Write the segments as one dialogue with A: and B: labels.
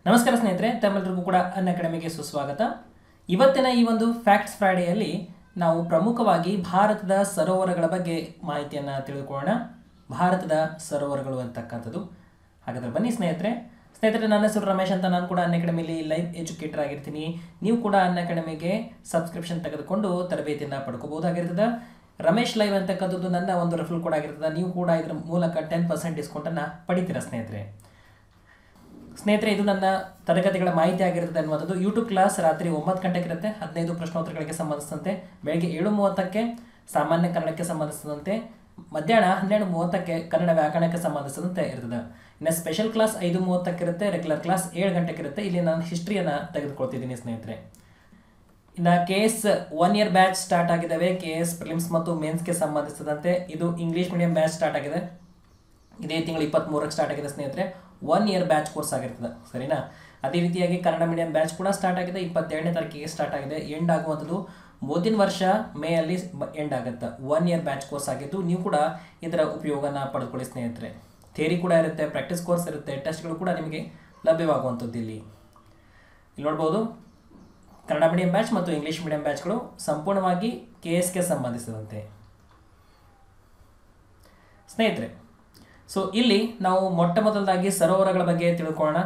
A: ನಮಸ್ಕಾರ ಸ್ನೇಹಿತರೆ ತಮ್ಮೆಲ್ಲರಿಗೂ ಕೂಡ ಅನ್ ಅಕಾಡೆಮಿಗೆ ಸುಸ್ವಾಗತ ಇವತ್ತಿನ ಈ ಒಂದು ಫ್ಯಾಕ್ಟ್ಸ್ ಫ್ರೈಡೆಯಲ್ಲಿ ನಾವು ಪ್ರಮುಖವಾಗಿ ಭಾರತದ ಸರೋವರಗಳ ಬಗ್ಗೆ ಮಾಹಿತಿಯನ್ನು ತಿಳಿದುಕೊಳ್ಳೋಣ ಭಾರತದ ಸರೋವರಗಳು ಅಂತಕ್ಕಂಥದ್ದು ಹಾಗಾದ್ರೆ ಬನ್ನಿ ಸ್ನೇಹಿತರೆ ಸ್ನೇಹಿತರೆ ನನ್ನ ಹೆಸರು ರಮೇಶ್ ಅಂತ ನಾನು ಕೂಡ ಅನ್ ಅಕಾಡೆಮಿಲಿ ಲೈವ್ ಎಜುಕೇಟರ್ ಆಗಿರ್ತೀನಿ ನೀವು ಕೂಡ ಅನ್ ಅಕಾಡೆಮಿಗೆ ಸಬ್ಸ್ಕ್ರಿಪ್ಷನ್ ತೆಗೆದುಕೊಂಡು ತರಬೇತಿಯನ್ನು ಪಡ್ಕೋಬಹುದಾಗಿರ್ತದೆ ರಮೇಶ್ ಲೈವ್ ಅಂತಕ್ಕಂಥದ್ದು ನನ್ನ ಒಂದು ರೆಫಲ್ ಕೂಡ ಆಗಿರ್ತದೆ ನೀವು ಕೂಡ ಇದರ ಮೂಲಕ ಟೆನ್ ಪರ್ಸೆಂಟ್ ಡಿಸ್ಕೌಂಟನ್ನು ಪಡಿತೀರಾ ಸ್ನೇಹಿತರೆ ಸ್ನೇಹಿತರೆ ಇದು ನನ್ನ ತರಗತಿಗಳ ಮಾಹಿತಿ ಆಗಿರುತ್ತೆ ಅನ್ನುವಂಥದ್ದು ಯೂಟ್ಯೂಬ್ ಕ್ಲಾಸ್ ರಾತ್ರಿ ಒಂಬತ್ತು ಗಂಟೆಗೆ ಇರುತ್ತೆ ಹದಿನೈದು ಪ್ರಶ್ನೋತ್ತರಗಳಿಗೆ ಸಂಬಂಧಿಸಿದಂತೆ ಬೆಳಗ್ಗೆ ಏಳು ಮೂವತ್ತಕ್ಕೆ ಸಾಮಾನ್ಯ ಕನ್ನಡಕ್ಕೆ ಸಂಬಂಧಿಸಿದಂತೆ ಮಧ್ಯಾಹ್ನ ಹನ್ನೆರಡು ಮೂವತ್ತಕ್ಕೆ ಕನ್ನಡ ವ್ಯಾಕರಣಕ್ಕೆ ಸಂಬಂಧಿಸಿದಂತೆ ಇರ್ತದೆ ಇನ್ನು ಸ್ಪೆಷಲ್ ಕ್ಲಾಸ್ ಐದು ಮೂವತ್ತಕ್ಕೆ ಇರುತ್ತೆ ರೆಗ್ಯುಲರ್ ಕ್ಲಾಸ್ ಏಳು ಗಂಟೆಗೆ ಇರುತ್ತೆ ಇಲ್ಲಿ ನಾನು ಹಿಸ್ಟ್ರಿಯನ್ನು ತೆಗೆದುಕೊಳ್ತಿದ್ದೀನಿ ಸ್ನೇಹಿತರೆ ಇನ್ನು K S one year batch start ಆಗಿದ್ದಾವೆ ಕೆ ಎಸ್ ಪ್ರಿಲಿಮ್ಸ್ ಮತ್ತು ಮೇನ್ಸ್ಗೆ ಸಂಬಂಧಿಸಿದಂತೆ ಇದು ಇಂಗ್ಲೀಷ್ ಮೀಡಿಯಂ ಬ್ಯಾಚ್ ಸ್ಟಾರ್ಟ್ ಆಗಿದೆ ಇದೇ ತಿಂಗಳು ಇಪ್ಪತ್ತ್ಮೂರಕ್ಕೆ ಸ್ಟಾರ್ಟ್ ಆಗಿದೆ ಸ್ನೇಹಿತರೆ ಒನ್ ಇಯರ್ ಬ್ಯಾಚ್ ಕೋರ್ಸ್ ಆಗಿರ್ತದೆ ಸರಿನಾ ಅದೇ ರೀತಿಯಾಗಿ ಕನ್ನಡ ಮೀಡಿಯಂ ಬ್ಯಾಚ್ ಕೂಡ ಸ್ಟಾರ್ಟ್ ಆಗಿದೆ ಇಪ್ಪತ್ತೆರಡನೇ ತಾರೀಕಿಗೆ ಸ್ಟಾರ್ಟ್ ಆಗಿದೆ ಎಂಡ್ ಆಗುವಂಥದ್ದು ಮುಂದಿನ ವರ್ಷ ಮೇ ಅಲ್ಲಿ ಎಂಡ್ ಆಗುತ್ತೆ ಒನ್ ಇಯರ್ ಬ್ಯಾಚ್ ಕೋರ್ಸ್ ಆಗಿದ್ದು ನೀವು ಕೂಡ ಇದರ ಉಪಯೋಗನ ಪಡೆದುಕೊಳ್ಳಿ ಸ್ನೇಹಿತರೆ ಥೇರಿ ಕೂಡ ಇರುತ್ತೆ ಪ್ರಾಕ್ಟೀಸ್ ಕೋರ್ಸ್ ಇರುತ್ತೆ ಟೆಸ್ಟ್ಗಳು ಕೂಡ ನಿಮಗೆ ಲಭ್ಯವಾಗುವಂಥದ್ದು ಇಲ್ಲಿ ಇಲ್ಲಿ ನೋಡ್ಬೋದು ಕನ್ನಡ ಮೀಡಿಯಂ ಬ್ಯಾಚ್ ಮತ್ತು ಇಂಗ್ಲೀಷ್ ಮೀಡಿಯಂ ಬ್ಯಾಚ್ಗಳು ಸಂಪೂರ್ಣವಾಗಿ ಕೆ ಎಸ್ಗೆ ಸಂಬಂಧಿಸಿದಂತೆ ಸ್ನೇಹಿತರೆ ಸೊ ಇಲ್ಲಿ ನಾವು ಮೊಟ್ಟ ಮೊದಲದಾಗಿ ಸರೋವರಗಳ ಬಗ್ಗೆ ತಿಳ್ಕೊಳ್ಳೋಣ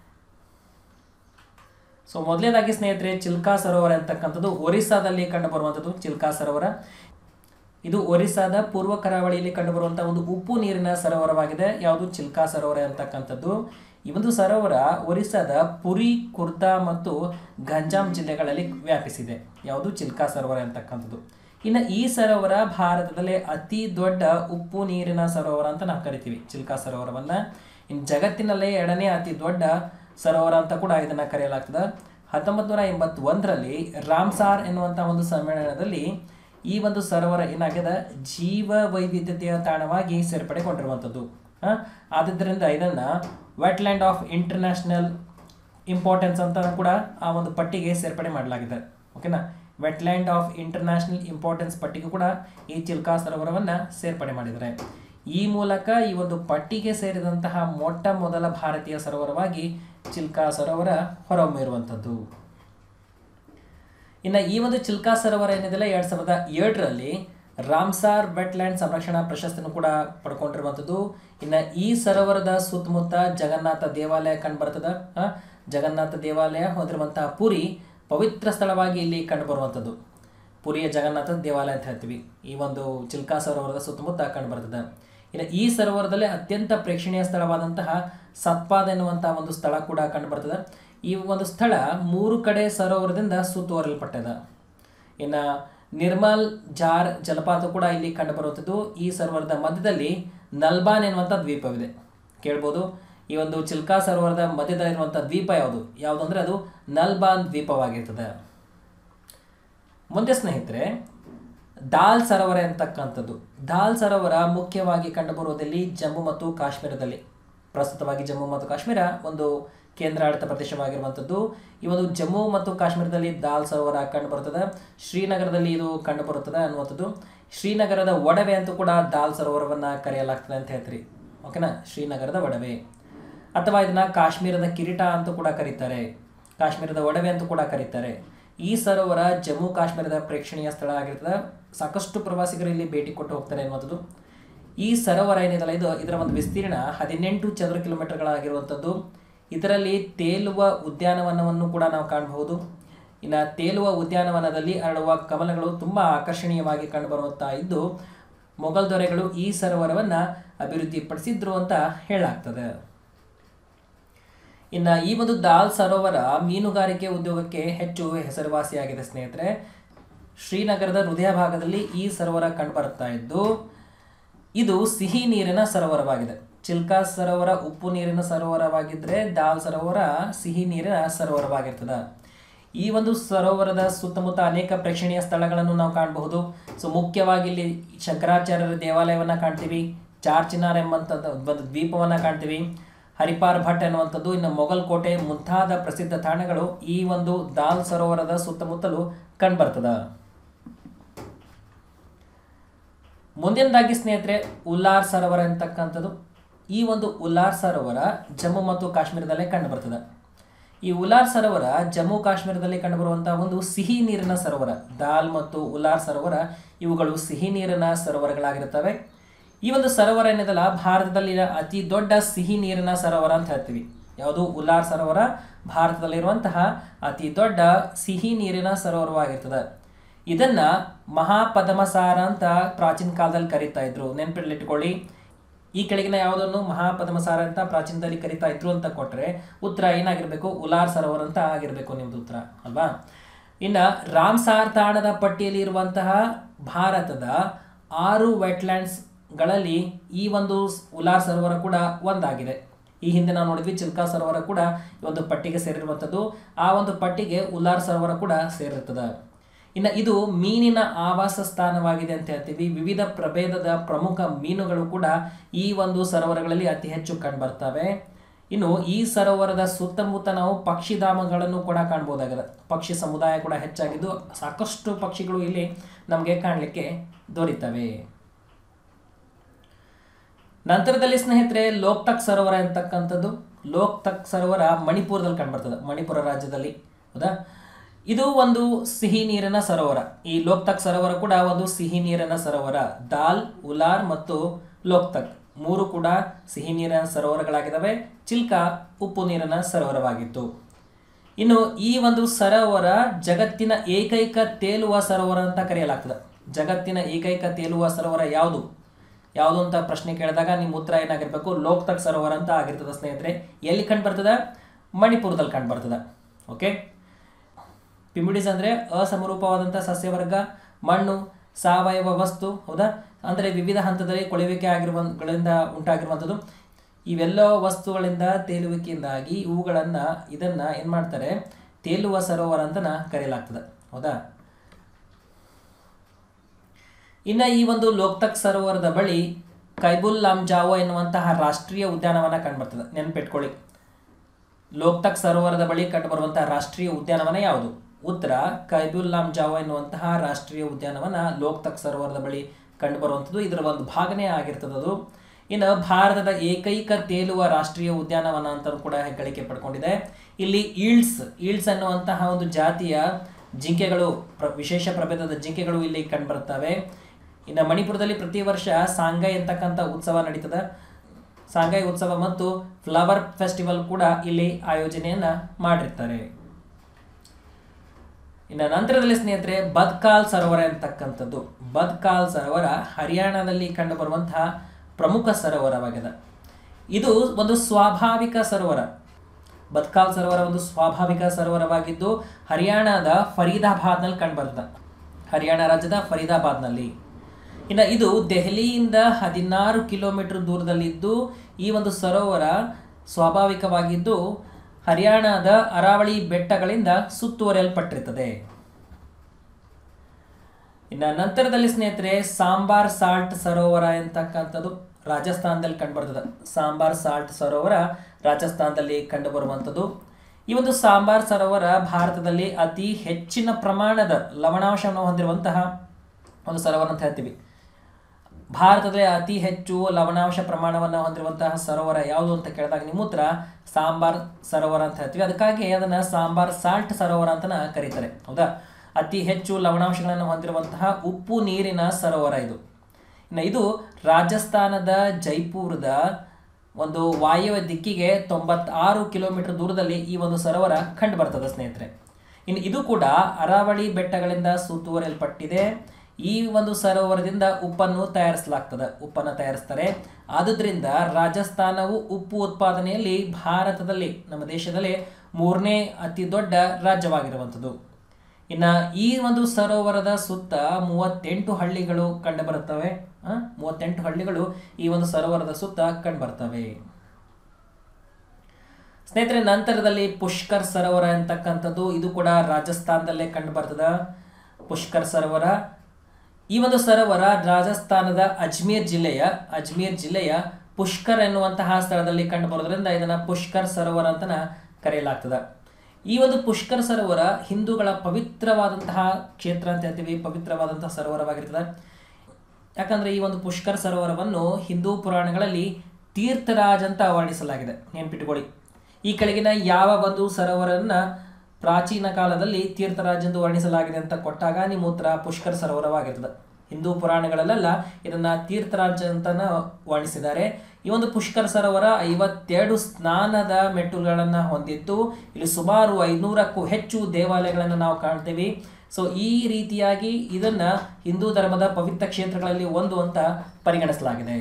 A: ಸೊ ಮೊದಲನೇದಾಗಿ ಸ್ನೇಹಿತರೆ ಚಿಲ್ಕಾ ಸರೋವರ ಅಂತಕ್ಕಂಥದ್ದು ಒರಿಸ್ಸಾದಲ್ಲಿ ಕಂಡುಬರುವಂಥದ್ದು ಚಿಲ್ಕಾ ಸರೋವರ ಇದು ಒರಿಸ್ಸಾದ ಪೂರ್ವ ಕರಾವಳಿಯಲ್ಲಿ ಕಂಡುಬರುವಂತಹ ಒಂದು ಉಪ್ಪು ನೀರಿನ ಸರೋವರವಾಗಿದೆ ಯಾವುದು ಚಿಲ್ಕಾ ಸರೋವರ ಅಂತಕ್ಕಂಥದ್ದು ಈ ಒಂದು ಸರೋವರ ಒರಿಸ್ಸಾದ ಪುರಿ ಕುರ್ದಾ ಮತ್ತು ಗಂಜಾಂ ಜಿಲ್ಲೆಗಳಲ್ಲಿ ವ್ಯಾಪಿಸಿದೆ ಯಾವುದು ಚಿಲ್ಕಾ ಸರೋವರ ಅಂತಕ್ಕಂಥದ್ದು ಇನ್ನು ಈ ಸರೋವರ ಭಾರತದಲ್ಲೇ ಅತಿ ದೊಡ್ಡ ಉಪ್ಪು ನೀರಿನ ಸರೋವರ ಅಂತ ನಾವು ಕರಿತೀವಿ ಚಿಲ್ಕಾ ಸರೋವರವನ್ನ ಇನ್ನು ಜಗತ್ತಿನಲ್ಲೇ ಎರಡನೇ ಅತಿ ದೊಡ್ಡ ಸರೋವರ ಅಂತ ಕೂಡ ಇದನ್ನ ಕರೆಯಲಾಗ್ತದೆ ಹತ್ತೊಂಬತ್ತು ನೂರ ಎಂಬತ್ತೊಂದರಲ್ಲಿ ರಾಮ್ಸಾರ್ ಎನ್ನುವಂಥ ಒಂದು ಸಮ್ಮೇಳನದಲ್ಲಿ ಈ ಒಂದು ಸರೋವರ ಏನಾಗಿದೆ ಜೀವ ವೈವಿಧ್ಯತೆಯ ತಾಣವಾಗಿ ಸೇರ್ಪಡೆಗೊಂಡಿರುವಂಥದ್ದು ಆದ್ದರಿಂದ ಇದನ್ನ ವೆಟ್ಲ್ಯಾಂಡ್ ಆಫ್ ಇಂಟರ್ನ್ಯಾಷನಲ್ ಇಂಪಾರ್ಟೆನ್ಸ್ ಅಂತ ಕೂಡ ಆ ಒಂದು ಪಟ್ಟಿಗೆ ಸೇರ್ಪಡೆ ಮಾಡಲಾಗಿದೆ ಓಕೆನಾ ವೆಟ್ಲ್ಯಾಂಡ್ ಆಫ್ ಇಂಟರ್ನ್ಯಾಷನಲ್ ಇಂಪಾರ್ಟೆನ್ಸ್ ಪಟ್ಟಿಗೂ ಕೂಡ ಈ ಚಿಲ್ಕಾ ಸರೋವರವನ್ನು ಸೇರ್ಪಡೆ ಮಾಡಿದ್ದಾರೆ ಈ ಮೂಲಕ ಈ ಒಂದು ಪಟ್ಟಿಗೆ ಸೇರಿದಂತಹ ಮೊಟ್ಟ ಮೊದಲ ಭಾರತೀಯ ಸರೋವರವಾಗಿ ಚಿಲ್ಕಾ ಸರೋವರ ಹೊರಹೊಮ್ಮಿರುವಂಥದ್ದು ಇನ್ನು ಈ ಒಂದು ಚಿಲ್ಕಾ ಸರೋವರ ಏನಿದೆಲ್ಲ ಎರಡ್ ಸಾವಿರದ ಏಳರಲ್ಲಿ ರಾಮ್ಸಾರ್ ವೆಟ್ಲ್ಯಾಂಡ್ ಸಂರಕ್ಷಣಾ ಪ್ರಶಸ್ತಿಯನ್ನು ಕೂಡ ಪಡ್ಕೊಂಡಿರುವಂಥದ್ದು ಇನ್ನು ಈ ಸರೋವರದ ಸುತ್ತಮುತ್ತ ಜಗನ್ನಾಥ ದೇವಾಲಯ ಕಂಡುಬರ್ತದ ಜಗನ್ನಾಥ ದೇವಾಲಯ ಹೊಂದಿರುವಂತಹ ಪುರಿ ಪವಿತ್ರ ಸ್ಥಳವಾಗಿ ಇಲ್ಲಿ ಕಂಡುಬರುವಂಥದ್ದು ಪುರಿಯ ಜಗನ್ನಾಥ ದೇವಾಲಯ ಅಂತ ಹೇಳ್ತೀವಿ ಈ ಒಂದು ಚಿಲ್ಕಾ ಸರೋವರದ ಸುತ್ತಮುತ್ತ ಕಂಡುಬರ್ತದೆ ಇನ್ನು ಈ ಸರೋವರದಲ್ಲಿ ಅತ್ಯಂತ ಪ್ರೇಕ್ಷಣೀಯ ಸ್ಥಳವಾದಂತಹ ಸತ್ಪಾದ್ ಎನ್ನುವಂತಹ ಒಂದು ಸ್ಥಳ ಕೂಡ ಕಂಡುಬರ್ತದೆ ಈ ಒಂದು ಸ್ಥಳ ಮೂರು ಕಡೆ ಸರೋವರದಿಂದ ಸುತ್ತುವರಲ್ಪಟ್ಟದ ಇನ್ನು ನಿರ್ಮಲ್ ಜಾರ್ ಜಲಪಾತ ಕೂಡ ಇಲ್ಲಿ ಕಂಡುಬರುವಂಥದ್ದು ಈ ಸರೋವರದ ಮಧ್ಯದಲ್ಲಿ ನಲ್ಬಾನ್ ಎನ್ನುವಂಥ ದ್ವೀಪವಿದೆ ಕೇಳ್ಬೋದು ಈ ಒಂದು ಚಿಲ್ಕಾ ಸರೋವರದ ಮಧ್ಯದಲ್ಲಿರುವಂಥ ದ್ವೀಪ ಯಾವುದು ಯಾವುದು ಅಂದರೆ ಅದು ನಲ್ಬಾನ್ ದ್ವೀಪವಾಗಿರ್ತದೆ ಮುಂದೆ ಸ್ನೇಹಿತರೆ ದಾಲ್ ಸರೋವರ ಅಂತಕ್ಕಂಥದ್ದು ದಾಲ್ ಸರೋವರ ಮುಖ್ಯವಾಗಿ ಕಂಡುಬರುವುದಲ್ಲಿ ಜಮ್ಮು ಮತ್ತು ಕಾಶ್ಮೀರದಲ್ಲಿ ಪ್ರಸ್ತುತವಾಗಿ ಜಮ್ಮು ಮತ್ತು ಕಾಶ್ಮೀರ ಒಂದು ಕೇಂದ್ರಾಡಳಿತ ಪ್ರದೇಶವಾಗಿರುವಂಥದ್ದು ಈ ಒಂದು ಜಮ್ಮು ಮತ್ತು ಕಾಶ್ಮೀರದಲ್ಲಿ ದಾಲ್ ಸರೋವರ ಕಂಡುಬರುತ್ತದೆ ಶ್ರೀನಗರದಲ್ಲಿ ಇದು ಕಂಡುಬರುತ್ತದೆ ಅನ್ನುವಂಥದ್ದು ಶ್ರೀನಗರದ ಒಡವೆ ಅಂತೂ ಕೂಡ ದಾಲ್ ಸರೋವರವನ್ನು ಕರೆಯಲಾಗ್ತದೆ ಅಂತ ಹೇಳ್ತೀರಿ ಓಕೆನಾ ಶ್ರೀನಗರದ ಒಡವೆ ಅಥವಾ ಇದನ್ನ ಕಾಶ್ಮೀರದ ಕಿರೀಟ ಅಂತೂ ಕೂಡ ಕರೀತಾರೆ ಕಾಶ್ಮೀರದ ಒಡವೆ ಅಂತೂ ಕೂಡ ಕರೀತಾರೆ ಈ ಸರೋವರ ಜಮ್ಮು ಕಾಶ್ಮೀರದ ಪ್ರೇಕ್ಷಣೀಯ ಸ್ಥಳ ಆಗಿರ್ತದೆ ಸಾಕಷ್ಟು ಪ್ರವಾಸಿಗರು ಇಲ್ಲಿ ಭೇಟಿ ಕೊಟ್ಟು ಹೋಗ್ತಾರೆ ಅನ್ನುವಂಥದ್ದು ಈ ಸರೋವರ ಏನಿದೆಲ್ಲ ಇದು ಇದರ ಒಂದು ವಿಸ್ತೀರ್ಣ ಹದಿನೆಂಟು ಚದರ ಕಿಲೋಮೀಟರ್ಗಳಾಗಿರುವಂಥದ್ದು ಇದರಲ್ಲಿ ತೇಲುವ ಉದ್ಯಾನವನವನ್ನು ಕೂಡ ನಾವು ಕಾಣಬಹುದು ಇನ್ನು ತೇಲುವ ಉದ್ಯಾನವನದಲ್ಲಿ ಅರಳುವ ಕಮಲಗಳು ತುಂಬ ಆಕರ್ಷಣೀಯವಾಗಿ ಕಂಡುಬರುತ್ತಾ ಇದ್ದು ಮೊಘಲ್ ದೊರೆಗಳು ಈ ಸರೋವರವನ್ನು ಅಭಿವೃದ್ಧಿಪಡಿಸಿದ್ರು ಅಂತ ಹೇಳಲಾಗ್ತದೆ ಇನ್ನು ಈ ಒಂದು ದಾಲ್ ಸರೋವರ ಮೀನುಗಾರಿಕೆ ಉದ್ಯೋಗಕ್ಕೆ ಹೆಚ್ಚು ಹೆಸರುವಾಸಿಯಾಗಿದೆ ಸ್ನೇಹಿತರೆ ಶ್ರೀನಗರದ ಹೃದಯ ಭಾಗದಲ್ಲಿ ಈ ಸರೋವರ ಕಂಡುಬರುತ್ತಾ ಇದ್ದು ಇದು ಸಿಹಿ ನೀರಿನ ಸರೋವರವಾಗಿದೆ ಚಿಲ್ಕಾ ಸರೋವರ ಉಪ್ಪು ನೀರಿನ ಸರೋವರವಾಗಿದ್ದರೆ ದಾಲ್ ಸರೋವರ ಸಿಹಿ ನೀರಿನ ಸರೋವರವಾಗಿರ್ತದೆ ಈ ಒಂದು ಸರೋವರದ ಸುತ್ತಮುತ್ತ ಅನೇಕ ಪ್ರೇಕ್ಷಣೀಯ ಸ್ಥಳಗಳನ್ನು ನಾವು ಕಾಣಬಹುದು ಸೊ ಮುಖ್ಯವಾಗಿ ಇಲ್ಲಿ ಶಂಕರಾಚಾರ್ಯರ ದೇವಾಲಯವನ್ನು ಕಾಣ್ತೀವಿ ಚಾರ್ ಚಿನಾರ್ ಎಂಬಂಥದ್ದು ಒಂದು ದ್ವೀಪವನ್ನು ಕಾಣ್ತೀವಿ ಹರಿಪಾರ್ ಭಟ್ ಎನ್ನುವಂಥದ್ದು ಇನ್ನು ಮೊಘಲ್ ಕೋಟೆ ಮುಂತಾದ ಪ್ರಸಿದ್ಧ ತಾಣಗಳು ಈ ಒಂದು ದಾಲ್ ಸರೋವರದ ಸುತ್ತಮುತ್ತಲು ಕಂಡುಬರ್ತದ ಮುಂದಿನದಾಗಿ ಸ್ನೇಹಿತರೆ ಉಲ್ಲಾರ್ ಸರೋವರ ಅಂತಕ್ಕಂಥದ್ದು ಈ ಒಂದು ಉಲ್ಲಾರ್ ಸರೋವರ ಜಮ್ಮು ಮತ್ತು ಕಾಶ್ಮೀರದಲ್ಲೇ ಕಂಡುಬರ್ತದೆ ಈ ಉಲಾರ್ ಸರೋವರ ಜಮ್ಮು ಕಾಶ್ಮೀರದಲ್ಲಿ ಕಂಡುಬರುವಂತಹ ಒಂದು ಸಿಹಿ ನೀರಿನ ಸರೋವರ ದಾಲ್ ಮತ್ತು ಉಲಾರ್ ಸರೋವರ ಇವುಗಳು ಸಿಹಿ ನೀರಿನ ಸರೋವರಗಳಾಗಿರುತ್ತವೆ ಈ ಒಂದು ಸರೋವರ ಏನಿದಲ್ಲ ಭಾರತದಲ್ಲಿನ ಅತಿ ದೊಡ್ಡ ಸಿಹಿ ನೀರಿನ ಸರೋವರ ಅಂತ ಹೇಳ್ತೀವಿ ಯಾವುದು ಉಲಾರ್ ಸರೋವರ ಭಾರತದಲ್ಲಿರುವಂತಹ ಅತಿ ದೊಡ್ಡ ಸಿಹಿ ನೀರಿನ ಸರೋವರವಾಗಿರ್ತದೆ ಇದನ್ನ ಮಹಾಪದ್ಮಸಾರ ಅಂತ ಪ್ರಾಚೀನ ಕಾಲದಲ್ಲಿ ಕರೀತಾ ಇದ್ರು ನೆನಪಿಟ್ಕೊಳ್ಳಿ ಈ ಕೆಳಗಿನ ಯಾವುದನ್ನು ಮಹಾಪದ್ಮಸಾರ ಅಂತ ಪ್ರಾಚೀನದಲ್ಲಿ ಕರೀತಾ ಇದ್ರು ಅಂತ ಕೊಟ್ರೆ ಉತ್ತರ ಏನಾಗಿರ್ಬೇಕು ಉಲಾರ್ ಸರೋವರ ಅಂತ ಆಗಿರ್ಬೇಕು ನಿಮ್ದು ಉತ್ತರ ಅಲ್ವಾ ಇನ್ನ ರಾಮ್ಸಾರ್ ತಾಣದ ಪಟ್ಟಿಯಲ್ಲಿ ಇರುವಂತಹ ಭಾರತದ ಆರು ವೆಟ್ಲ್ಯಾಂಡ್ಸ್ಗಳಲ್ಲಿ ಈ ಒಂದು ಉಲಾರ್ ಸರೋವರ ಕೂಡ ಒಂದಾಗಿದೆ ಈ ಹಿಂದೆ ನಾವು ನೋಡಿದ್ವಿ ಚಿಲ್ಕಾ ಸರೋವರ ಕೂಡ ಈ ಒಂದು ಪಟ್ಟಿಗೆ ಸೇರಿರುವಂಥದ್ದು ಆ ಒಂದು ಪಟ್ಟಿಗೆ ಉಲಾರ್ ಸರೋವರ ಕೂಡ ಸೇರಿರ್ತದೆ ಇನ್ನು ಇದು ಮೀನಿನ ಆವಾಸ ಸ್ಥಾನವಾಗಿದೆ ಅಂತ ಹೇಳ್ತೀವಿ ವಿವಿಧ ಪ್ರಭೇದದ ಪ್ರಮುಖ ಮೀನುಗಳು ಕೂಡ ಈ ಒಂದು ಸರೋವರಗಳಲ್ಲಿ ಅತಿ ಹೆಚ್ಚು ಕಂಡುಬರ್ತವೆ ಇನ್ನು ಈ ಸರೋವರದ ಸುತ್ತಮುತ್ತ ನಾವು ಪಕ್ಷಿಧಾಮಗಳನ್ನು ಕೂಡ ಕಾಣ್ಬೋದಾಗಿದೆ ಪಕ್ಷಿ ಸಮುದಾಯ ಕೂಡ ಹೆಚ್ಚಾಗಿದ್ದು ಸಾಕಷ್ಟು ಪಕ್ಷಿಗಳು ಇಲ್ಲಿ ನಮಗೆ ಕಾಣಲಿಕ್ಕೆ ದೊರೀತವೆ ನಂತರದಲ್ಲಿ ಸ್ನೇಹಿತರೆ ಲೋಕ್ತಕ್ ಸರೋವರ ಅಂತಕ್ಕಂಥದ್ದು ಲೋಕ್ತಕ್ ಸರೋವರ ಮಣಿಪುರದಲ್ಲಿ ಕಂಡುಬರ್ತದೆ ಮಣಿಪುರ ರಾಜ್ಯದಲ್ಲಿ ಹೌದಾ ಇದು ಒಂದು ಸಿಹಿ ನೀರಿನ ಸರೋವರ ಈ ಲೋಕ್ತಕ್ ಸರೋವರ ಕೂಡ ಒಂದು ಸಿಹಿ ನೀರಿನ ಸರೋವರ ದಾಲ್ ಉಲಾರ್ ಮತ್ತು ಲೋಕ್ತಕ್ ಮೂರು ಕೂಡ ಸಿಹಿ ನೀರಿನ ಸರೋವರಗಳಾಗಿದ್ದಾವೆ ಚಿಲ್ಕಾ ಉಪ್ಪು ನೀರಿನ ಸರೋವರವಾಗಿತ್ತು ಇನ್ನು ಈ ಒಂದು ಸರೋವರ ಜಗತ್ತಿನ ಏಕೈಕ ತೇಲುವ ಸರೋವರ ಅಂತ ಕರೆಯಲಾಗ್ತದೆ ಜಗತ್ತಿನ ಏಕೈಕ ತೇಲುವ ಸರೋವರ ಯಾವುದು ಯಾವುದು ಅಂತ ಪ್ರಶ್ನೆ ಕೇಳಿದಾಗ ನಿಮ್ಮ ಉತ್ತರ ಏನಾಗಿರ್ಬೇಕು ಲೋಕ್ತಕ್ ಸರೋವರ ಅಂತ ಆಗಿರ್ತದೆ ಸ್ನೇಹಿತರೆ ಎಲ್ಲಿ ಕಂಡು ಬರ್ತದೆ ಮಣಿಪುರದಲ್ಲಿ ಕಂಡು ಬರ್ತದೆ ಓಕೆ ಪಿಮಿಡಿಸ್ ಅಂದರೆ ಅಸಮರೂಪವಾದಂಥ ಸಸ್ಯವರ್ಗ ಮಣ್ಣು ಸಾವಯವ ವಸ್ತು ಹೌದಾ ಅಂದರೆ ವಿವಿಧ ಹಂತದಲ್ಲಿ ಕೊಳೆಯುವಿಕೆ ಆಗಿರುವಗಳಿಂದ ಉಂಟಾಗಿರುವಂಥದ್ದು ಇವೆಲ್ಲ ವಸ್ತುಗಳಿಂದ ತೇಲುವಿಕೆಯಿಂದಾಗಿ ಇವುಗಳನ್ನು ಇದನ್ನು ಏನು ಮಾಡ್ತಾರೆ ತೇಲುವ ಸರೋವರ ಅಂತ ಕರೆಯಲಾಗ್ತದೆ ಹೌದಾ ಇನ್ನು ಈ ಒಂದು ಲೋಕ್ತಕ್ ಸರೋವರದ ಬಳಿ ಕೈಬುಲ್ ಲಾಮ್ಜಾವೋ ಎನ್ನುವಂತಹ ರಾಷ್ಟ್ರೀಯ ಉದ್ಯಾನವನ ಕಂಡುಬರ್ತದೆ ನೆನಪಿಟ್ಕೊಳ್ಳಿ ಲೋಕ್ತಕ್ ಸರೋವರದ ಬಳಿ ಕಂಡುಬರುವಂತಹ ರಾಷ್ಟ್ರೀಯ ಉದ್ಯಾನವನ ಯಾವುದು ಉತ್ತರ ಕೈಬುಲ್ ಲಾಮ್ಜಾವೋ ಎನ್ನುವಂತಹ ರಾಷ್ಟ್ರೀಯ ಉದ್ಯಾನವನ ಲೋಕ್ತಕ್ ಸರೋವರದ ಬಳಿ ಕಂಡುಬರುವಂಥದ್ದು ಇದರ ಒಂದು ಭಾಗನೇ ಆಗಿರ್ತದದು ಇನ್ನು ಭಾರತದ ಏಕೈಕ ತೇಲುವ ರಾಷ್ಟ್ರೀಯ ಉದ್ಯಾನವನ ಅಂತ ಕೂಡ ಹೆಗ್ಗಳಿಕೆ ಪಡ್ಕೊಂಡಿದೆ ಇಲ್ಲಿ ಈಲ್ಡ್ಸ್ ಈಲ್ಡ್ಸ್ ಅನ್ನುವಂತಹ ಒಂದು ಜಾತಿಯ ಜಿಂಕೆಗಳು ಪ್ರ ವಿಶೇಷ ಪ್ರಭೇದದ ಜಿಂಕೆಗಳು ಇಲ್ಲಿ ಕಂಡುಬರುತ್ತವೆ ಇನ್ನು ಮಣಿಪುರದಲ್ಲಿ ಪ್ರತಿ ವರ್ಷ ಸಾಂಗೈ ಅಂತಕ್ಕಂಥ ಉತ್ಸವ ನಡೀತದೆ ಸಾಂಗೈ ಉತ್ಸವ ಮತ್ತು ಫ್ಲವರ್ ಫೆಸ್ಟಿವಲ್ ಕೂಡ ಇಲ್ಲಿ ಆಯೋಜನೆಯನ್ನ ಮಾಡಿರ್ತಾರೆ ಇನ್ನು ನಂತರದಲ್ಲಿ ಸ್ನೇಹಿತರೆ ಬದ್ಕಾಲ್ ಸರೋವರ ಅಂತಕ್ಕಂಥದ್ದು ಬದ್ಕಾಲ್ ಸರೋವರ ಹರಿಯಾಣದಲ್ಲಿ ಕಂಡುಬರುವಂತಹ ಪ್ರಮುಖ ಸರೋವರವಾಗಿದೆ ಇದು ಒಂದು ಸ್ವಾಭಾವಿಕ ಸರೋವರ ಬದ್ಕಾಲ್ ಸರೋವರ ಒಂದು ಸ್ವಾಭಾವಿಕ ಸರೋವರವಾಗಿದ್ದು ಹರಿಯಾಣದ ಫರೀದಾಬಾದ್ನಲ್ಲಿ ಕಂಡುಬರ್ತದೆ ಹರಿಯಾಣ ರಾಜ್ಯದ ಫರೀದಾಬಾದ್ನಲ್ಲಿ ಇನ್ನು ಇದು ದೆಹಲಿಯಿಂದ ಹದಿನಾರು ಕಿಲೋಮೀಟರ್ ದೂರದಲ್ಲಿದ್ದು ಈ ಒಂದು ಸರೋವರ ಸ್ವಾಭಾವಿಕವಾಗಿದ್ದು ಹರಿಯಾಣದ ಅರಾವಳಿ ಬೆಟ್ಟಗಳಿಂದ ಸುತ್ತುವರಿಯಲ್ಪಟ್ಟಿರುತ್ತದೆ ಇನ್ನು ನಂತರದಲ್ಲಿ ಸ್ನೇಹಿತರೆ ಸಾಂಬಾರ್ ಸಾಲ್ಟ್ ಸರೋವರ ಎಂತಕ್ಕಂಥದ್ದು ರಾಜಸ್ಥಾನದಲ್ಲಿ ಕಂಡುಬರ್ತದೆ ಸಾಂಬಾರ್ ಸಾಲ್ಟ್ ಸರೋವರ ರಾಜಸ್ಥಾನದಲ್ಲಿ ಕಂಡುಬರುವಂಥದ್ದು ಈ ಒಂದು ಸಾಂಬಾರ್ ಸರೋವರ ಭಾರತದಲ್ಲಿ ಅತಿ ಹೆಚ್ಚಿನ ಪ್ರಮಾಣದ ಲವಣಾಂಶವನ್ನು ಹೊಂದಿರುವಂತಹ ಒಂದು ಸರೋವರ ಅಂತ ಹೇಳ್ತೀವಿ ಭಾರತದಲ್ಲಿ ಅತಿ ಹೆಚ್ಚು ಲವಣಾಂಶ ಪ್ರಮಾಣವನ್ನು ಹೊಂದಿರುವಂತಹ ಸರೋವರ ಯಾವುದು ಅಂತ ಕೇಳಿದಾಗ ನಿಮ್ಮ ಉತ್ತರ ಸಾಂಬಾರ್ ಸರೋವರ ಅಂತ ಹೇಳ್ತೀವಿ ಅದಕ್ಕಾಗಿ ಅದನ್ನು ಸಾಂಬಾರ್ ಸಾಲ್ಟ್ ಸರೋವರ ಅಂತ ಕರೀತಾರೆ ಹೌದಾ ಅತಿ ಹೆಚ್ಚು ಲವಣಾಂಶಗಳನ್ನು ಹೊಂದಿರುವಂತಹ ಉಪ್ಪು ನೀರಿನ ಸರೋವರ ಇದು ಇನ್ನು ಇದು ರಾಜಸ್ಥಾನದ ಜೈಪುರದ ಒಂದು ವಾಯುವ್ಯ ದಿಕ್ಕಿಗೆ ತೊಂಬತ್ತಾರು ಕಿಲೋಮೀಟರ್ ದೂರದಲ್ಲಿ ಈ ಒಂದು ಸರೋವರ ಕಂಡು ಬರ್ತದೆ ಸ್ನೇಹಿತರೆ ಇನ್ನು ಇದು ಕೂಡ ಅರಾವಳಿ ಬೆಟ್ಟಗಳಿಂದ ಸುತ್ತುವರಿಯಲ್ಪಟ್ಟಿದೆ ಈ ಒಂದು ಸರೋವರದಿಂದ ಉಪ್ಪನ್ನು ತಯಾರಿಸಲಾಗ್ತದೆ ಉಪ್ಪನ್ನು ತಯಾರಿಸ್ತಾರೆ ಆದುದರಿಂದ ರಾಜಸ್ಥಾನವು ಉಪ್ಪು ಉತ್ಪಾದನೆಯಲ್ಲಿ ಭಾರತದಲ್ಲಿ ನಮ್ಮ ದೇಶದಲ್ಲಿ ಮೂರನೇ ಅತಿ ದೊಡ್ಡ ರಾಜ್ಯವಾಗಿರುವಂಥದ್ದು ಇನ್ನು ಈ ಒಂದು ಸರೋವರದ ಸುತ್ತ ಮೂವತ್ತೆಂಟು ಹಳ್ಳಿಗಳು ಕಂಡುಬರುತ್ತವೆ ಆ, ಮೂವತ್ತೆಂಟು ಹಳ್ಳಿಗಳು ಈ ಒಂದು ಸರೋವರದ ಸುತ್ತ ಕಂಡುಬರ್ತವೆ ಸ್ನೇಹಿತರೆ ನಂತರದಲ್ಲಿ ಪುಷ್ಕರ್ ಸರೋವರ ಅಂತಕ್ಕಂಥದ್ದು ಇದು ಕೂಡ ರಾಜಸ್ಥಾನದಲ್ಲೇ ಕಂಡು ಬರ್ತದೆ ಪುಷ್ಕರ್ ಸರೋವರ ಈ ಒಂದು ಸರೋವರ ರಾಜಸ್ಥಾನದ ಅಜ್ಮೀರ್ ಜಿಲ್ಲೆಯ ಅಜ್ಮೀರ್ ಜಿಲ್ಲೆಯ ಪುಷ್ಕರ್ ಎನ್ನುವಂತಹ ಸ್ಥಳದಲ್ಲಿ ಕಂಡು ಬರೋದ್ರಿಂದ ಇದನ್ನ ಪುಷ್ಕರ್ ಸರೋವರ ಅಂತ ಕರೆಯಲಾಗ್ತದೆ ಈ ಒಂದು ಪುಷ್ಕರ್ ಸರೋವರ ಹಿಂದೂಗಳ ಪವಿತ್ರವಾದಂತಹ ಕ್ಷೇತ್ರ ಅಂತ ಹೇಳ್ತೀವಿ ಪವಿತ್ರವಾದಂತಹ ಸರೋವರವಾಗಿರ್ತದೆ ಯಾಕಂದ್ರೆ ಈ ಒಂದು ಪುಷ್ಕರ್ ಸರೋವರವನ್ನು ಹಿಂದೂ ಪುರಾಣಗಳಲ್ಲಿ ತೀರ್ಥರಾಜ್ ಅಂತ ವರ್ಣಿಸಲಾಗಿದೆ ನೆನ್ಪಿಟ್ಕೊಳ್ಳಿ ಈ ಕೆಳಗಿನ ಯಾವ ಒಂದು ಸರೋವರನ್ನ ಪ್ರಾಚೀನ ಕಾಲದಲ್ಲಿ ತೀರ್ಥರಾಜ್ ಎಂದು ವರ್ಣಿಸಲಾಗಿದೆ ಅಂತ ಕೊಟ್ಟಾಗ ನಿಮ್ಮ ಉತ್ತರ ಪುಷ್ಕರ್ ಸರೋವರವಾಗಿರ್ತದೆ ಹಿಂದೂ ಪುರಾಣಗಳಲ್ಲೆಲ್ಲ ಇದನ್ನ ತೀರ್ಥರಾಜ್ ಅಂತಾನ ವರ್ಣಿಸಿದ್ದಾರೆ ಈ ಒಂದು ಪುಷ್ಕರ್ ಸರೋವರ ಐವತ್ತೆರಡು ಸ್ನಾನದ ಮೆಟ್ಟುಗಳನ್ನು ಹೊಂದಿದ್ದು ಇಲ್ಲಿ ಸುಮಾರು ಐನೂರಕ್ಕೂ ಹೆಚ್ಚು ದೇವಾಲಯಗಳನ್ನು ನಾವು ಕಾಣ್ತೀವಿ ಸೊ ಈ ರೀತಿಯಾಗಿ ಇದನ್ನ ಹಿಂದೂ ಧರ್ಮದ ಪವಿತ್ರ ಕ್ಷೇತ್ರಗಳಲ್ಲಿ ಒಂದು ಅಂತ ಪರಿಗಣಿಸಲಾಗಿದೆ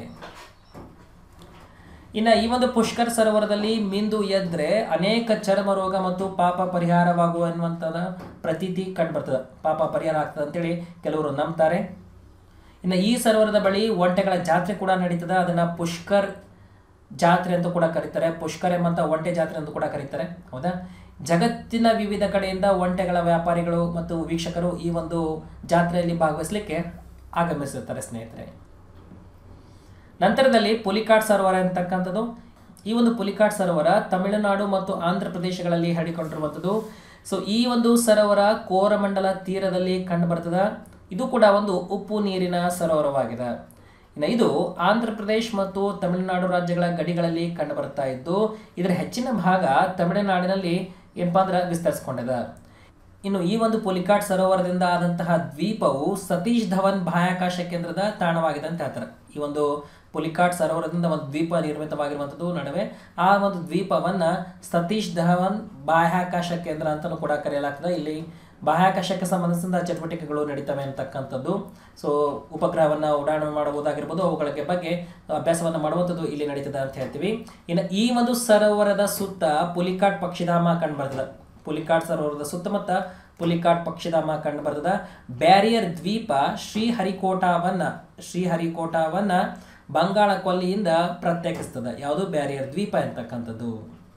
A: ಇನ್ನು ಈ ಒಂದು ಪುಷ್ಕರ್ ಸರೋವರದಲ್ಲಿ ಮಿಂದು ಎದ್ರೆ ಅನೇಕ ಚರ್ಮ ರೋಗ ಮತ್ತು ಪಾಪ ಪರಿಹಾರವಾಗುವ ಅನ್ನುವಂಥದ ಪ್ರತೀತಿ ಕಂಡುಬರ್ತದೆ ಪಾಪ ಪರಿಹಾರ ಆಗ್ತದೆ ಅಂತೇಳಿ ಕೆಲವರು ನಂಬ್ತಾರೆ ಇನ್ನು ಈ ಸರೋವರದ ಬಳಿ ಒಂಟೆಗಳ ಜಾತ್ರೆ ಕೂಡ ನಡೀತದೆ ಅದನ್ನ ಪುಷ್ಕರ್ ಜಾತ್ರೆ ಅಂತ ಕೂಡ ಕರೀತಾರೆ ಪುಷ್ಕರ್ ಎಂಬಂತ ಒಂಟೆ ಜಾತ್ರೆ ಅಂತ ಕೂಡ ಕರೀತಾರೆ ಹೌದಾ ಜಗತ್ತಿನ ವಿವಿಧ ಕಡೆಯಿಂದ ಒಂಟೆಗಳ ವ್ಯಾಪಾರಿಗಳು ಮತ್ತು ವೀಕ್ಷಕರು ಈ ಒಂದು ಜಾತ್ರೆಯಲ್ಲಿ ಭಾಗವಹಿಸಲಿಕ್ಕೆ ಆಗಮಿಸಿರ್ತಾರೆ ಸ್ನೇಹಿತರೆ ನಂತರದಲ್ಲಿ ಪುಲಿಕಾಟ್ ಸರೋವರ ಅಂತಕ್ಕಂಥದ್ದು ಈ ಒಂದು ಪುಲಿಕಾಟ್ ಸರೋವರ ತಮಿಳುನಾಡು ಮತ್ತು ಆಂಧ್ರ ಪ್ರದೇಶಗಳಲ್ಲಿ ಹರಡಿಕೊಂಡಿರುವಂಥದ್ದು ಸೊ ಈ ಒಂದು ಸರೋವರ ಕೋರಮಂಡಲ ತೀರದಲ್ಲಿ ಕಂಡುಬರ್ತದೆ ಇದು ಕೂಡ ಒಂದು ಉಪ್ಪು ನೀರಿನ ಸರೋವರವಾಗಿದೆ ಇನ್ನು ಇದು ಆಂಧ್ರ ಪ್ರದೇಶ್ ಮತ್ತು ತಮಿಳುನಾಡು ರಾಜ್ಯಗಳ ಗಡಿಗಳಲ್ಲಿ ಕಂಡುಬರ್ತಾ ಇದ್ದು ಇದರ ಹೆಚ್ಚಿನ ಭಾಗ ತಮಿಳುನಾಡಿನಲ್ಲಿ ಏನಪ್ಪಾ ಅಂದ್ರೆ ವಿಸ್ತರಿಸಿಕೊಂಡಿದೆ ಇನ್ನು ಈ ಒಂದು ಪುಲಿಕಾಟ್ ಸರೋವರದಿಂದ ಆದಂತಹ ದ್ವೀಪವು ಸತೀಶ್ ಧವನ್ ಬಾಹ್ಯಾಕಾಶ ಕೇಂದ್ರದ ತಾಣವಾಗಿದೆ ಅಂತ ಹೇಳ್ತಾರೆ ಈ ಒಂದು ಪುಲಿಕಾಟ್ ಸರೋವರದಿಂದ ಒಂದು ದ್ವೀಪ ನಿರ್ಮಿತವಾಗಿರುವಂಥದ್ದು ನಡುವೆ ಆ ಒಂದು ದ್ವೀಪವನ್ನ ಸತೀಶ್ ಧವನ್ ಬಾಹ್ಯಾಕಾಶ ಕೇಂದ್ರ ಅಂತಲೂ ಕೂಡ ಕರೆಯಲಾಗ್ತದೆ ಇಲ್ಲಿ ಬಾಹ್ಯಾಕಾಶಕ್ಕೆ ಸಂಬಂಧಿಸಿದ ಚಟುವಟಿಕೆಗಳು ನಡೀತವೆ ಅಂತಕ್ಕಂಥದ್ದು ಸೊ ಉಪಗ್ರಹವನ್ನು ಉಡಾವಣೆ ಮಾಡುವುದಾಗಿರ್ಬೋದು ಅವುಗಳ ಬಗ್ಗೆ ಅಭ್ಯಾಸವನ್ನು ಮಾಡುವಂಥದ್ದು ಇಲ್ಲಿ ನಡೀತದೆ ಅಂತ ಹೇಳ್ತೀವಿ ಇನ್ನು ಈ ಒಂದು ಸರೋವರದ ಸುತ್ತ ಪುಲಿಕಾಟ್ ಪಕ್ಷಿಧಾಮ ಕಂಡುಬರ್ತದೆ ಪುಲಿಕಾಟ್ ಸರೋವರದ ಸುತ್ತಮುತ್ತ ಪುಲಿಕಾಟ್ ಪಕ್ಷಿಧಾಮ ಕಂಡು ಬರ್ತದ ಬ್ಯಾರಿಯರ್ ದ್ವೀಪ ಶ್ರೀಹರಿಕೋಟಾವನ್ನ ಶ್ರೀಹರಿಕೋಟಾವನ್ನ ಬಂಗಾಳ ಕೊಲ್ಲಿಯಿಂದ ಪ್ರತ್ಯೇಕಿಸ್ತದೆ ಯಾವುದು ಬ್ಯಾರಿಯರ್ ದ್ವೀಪ ಅಂತಕ್ಕಂಥದ್ದು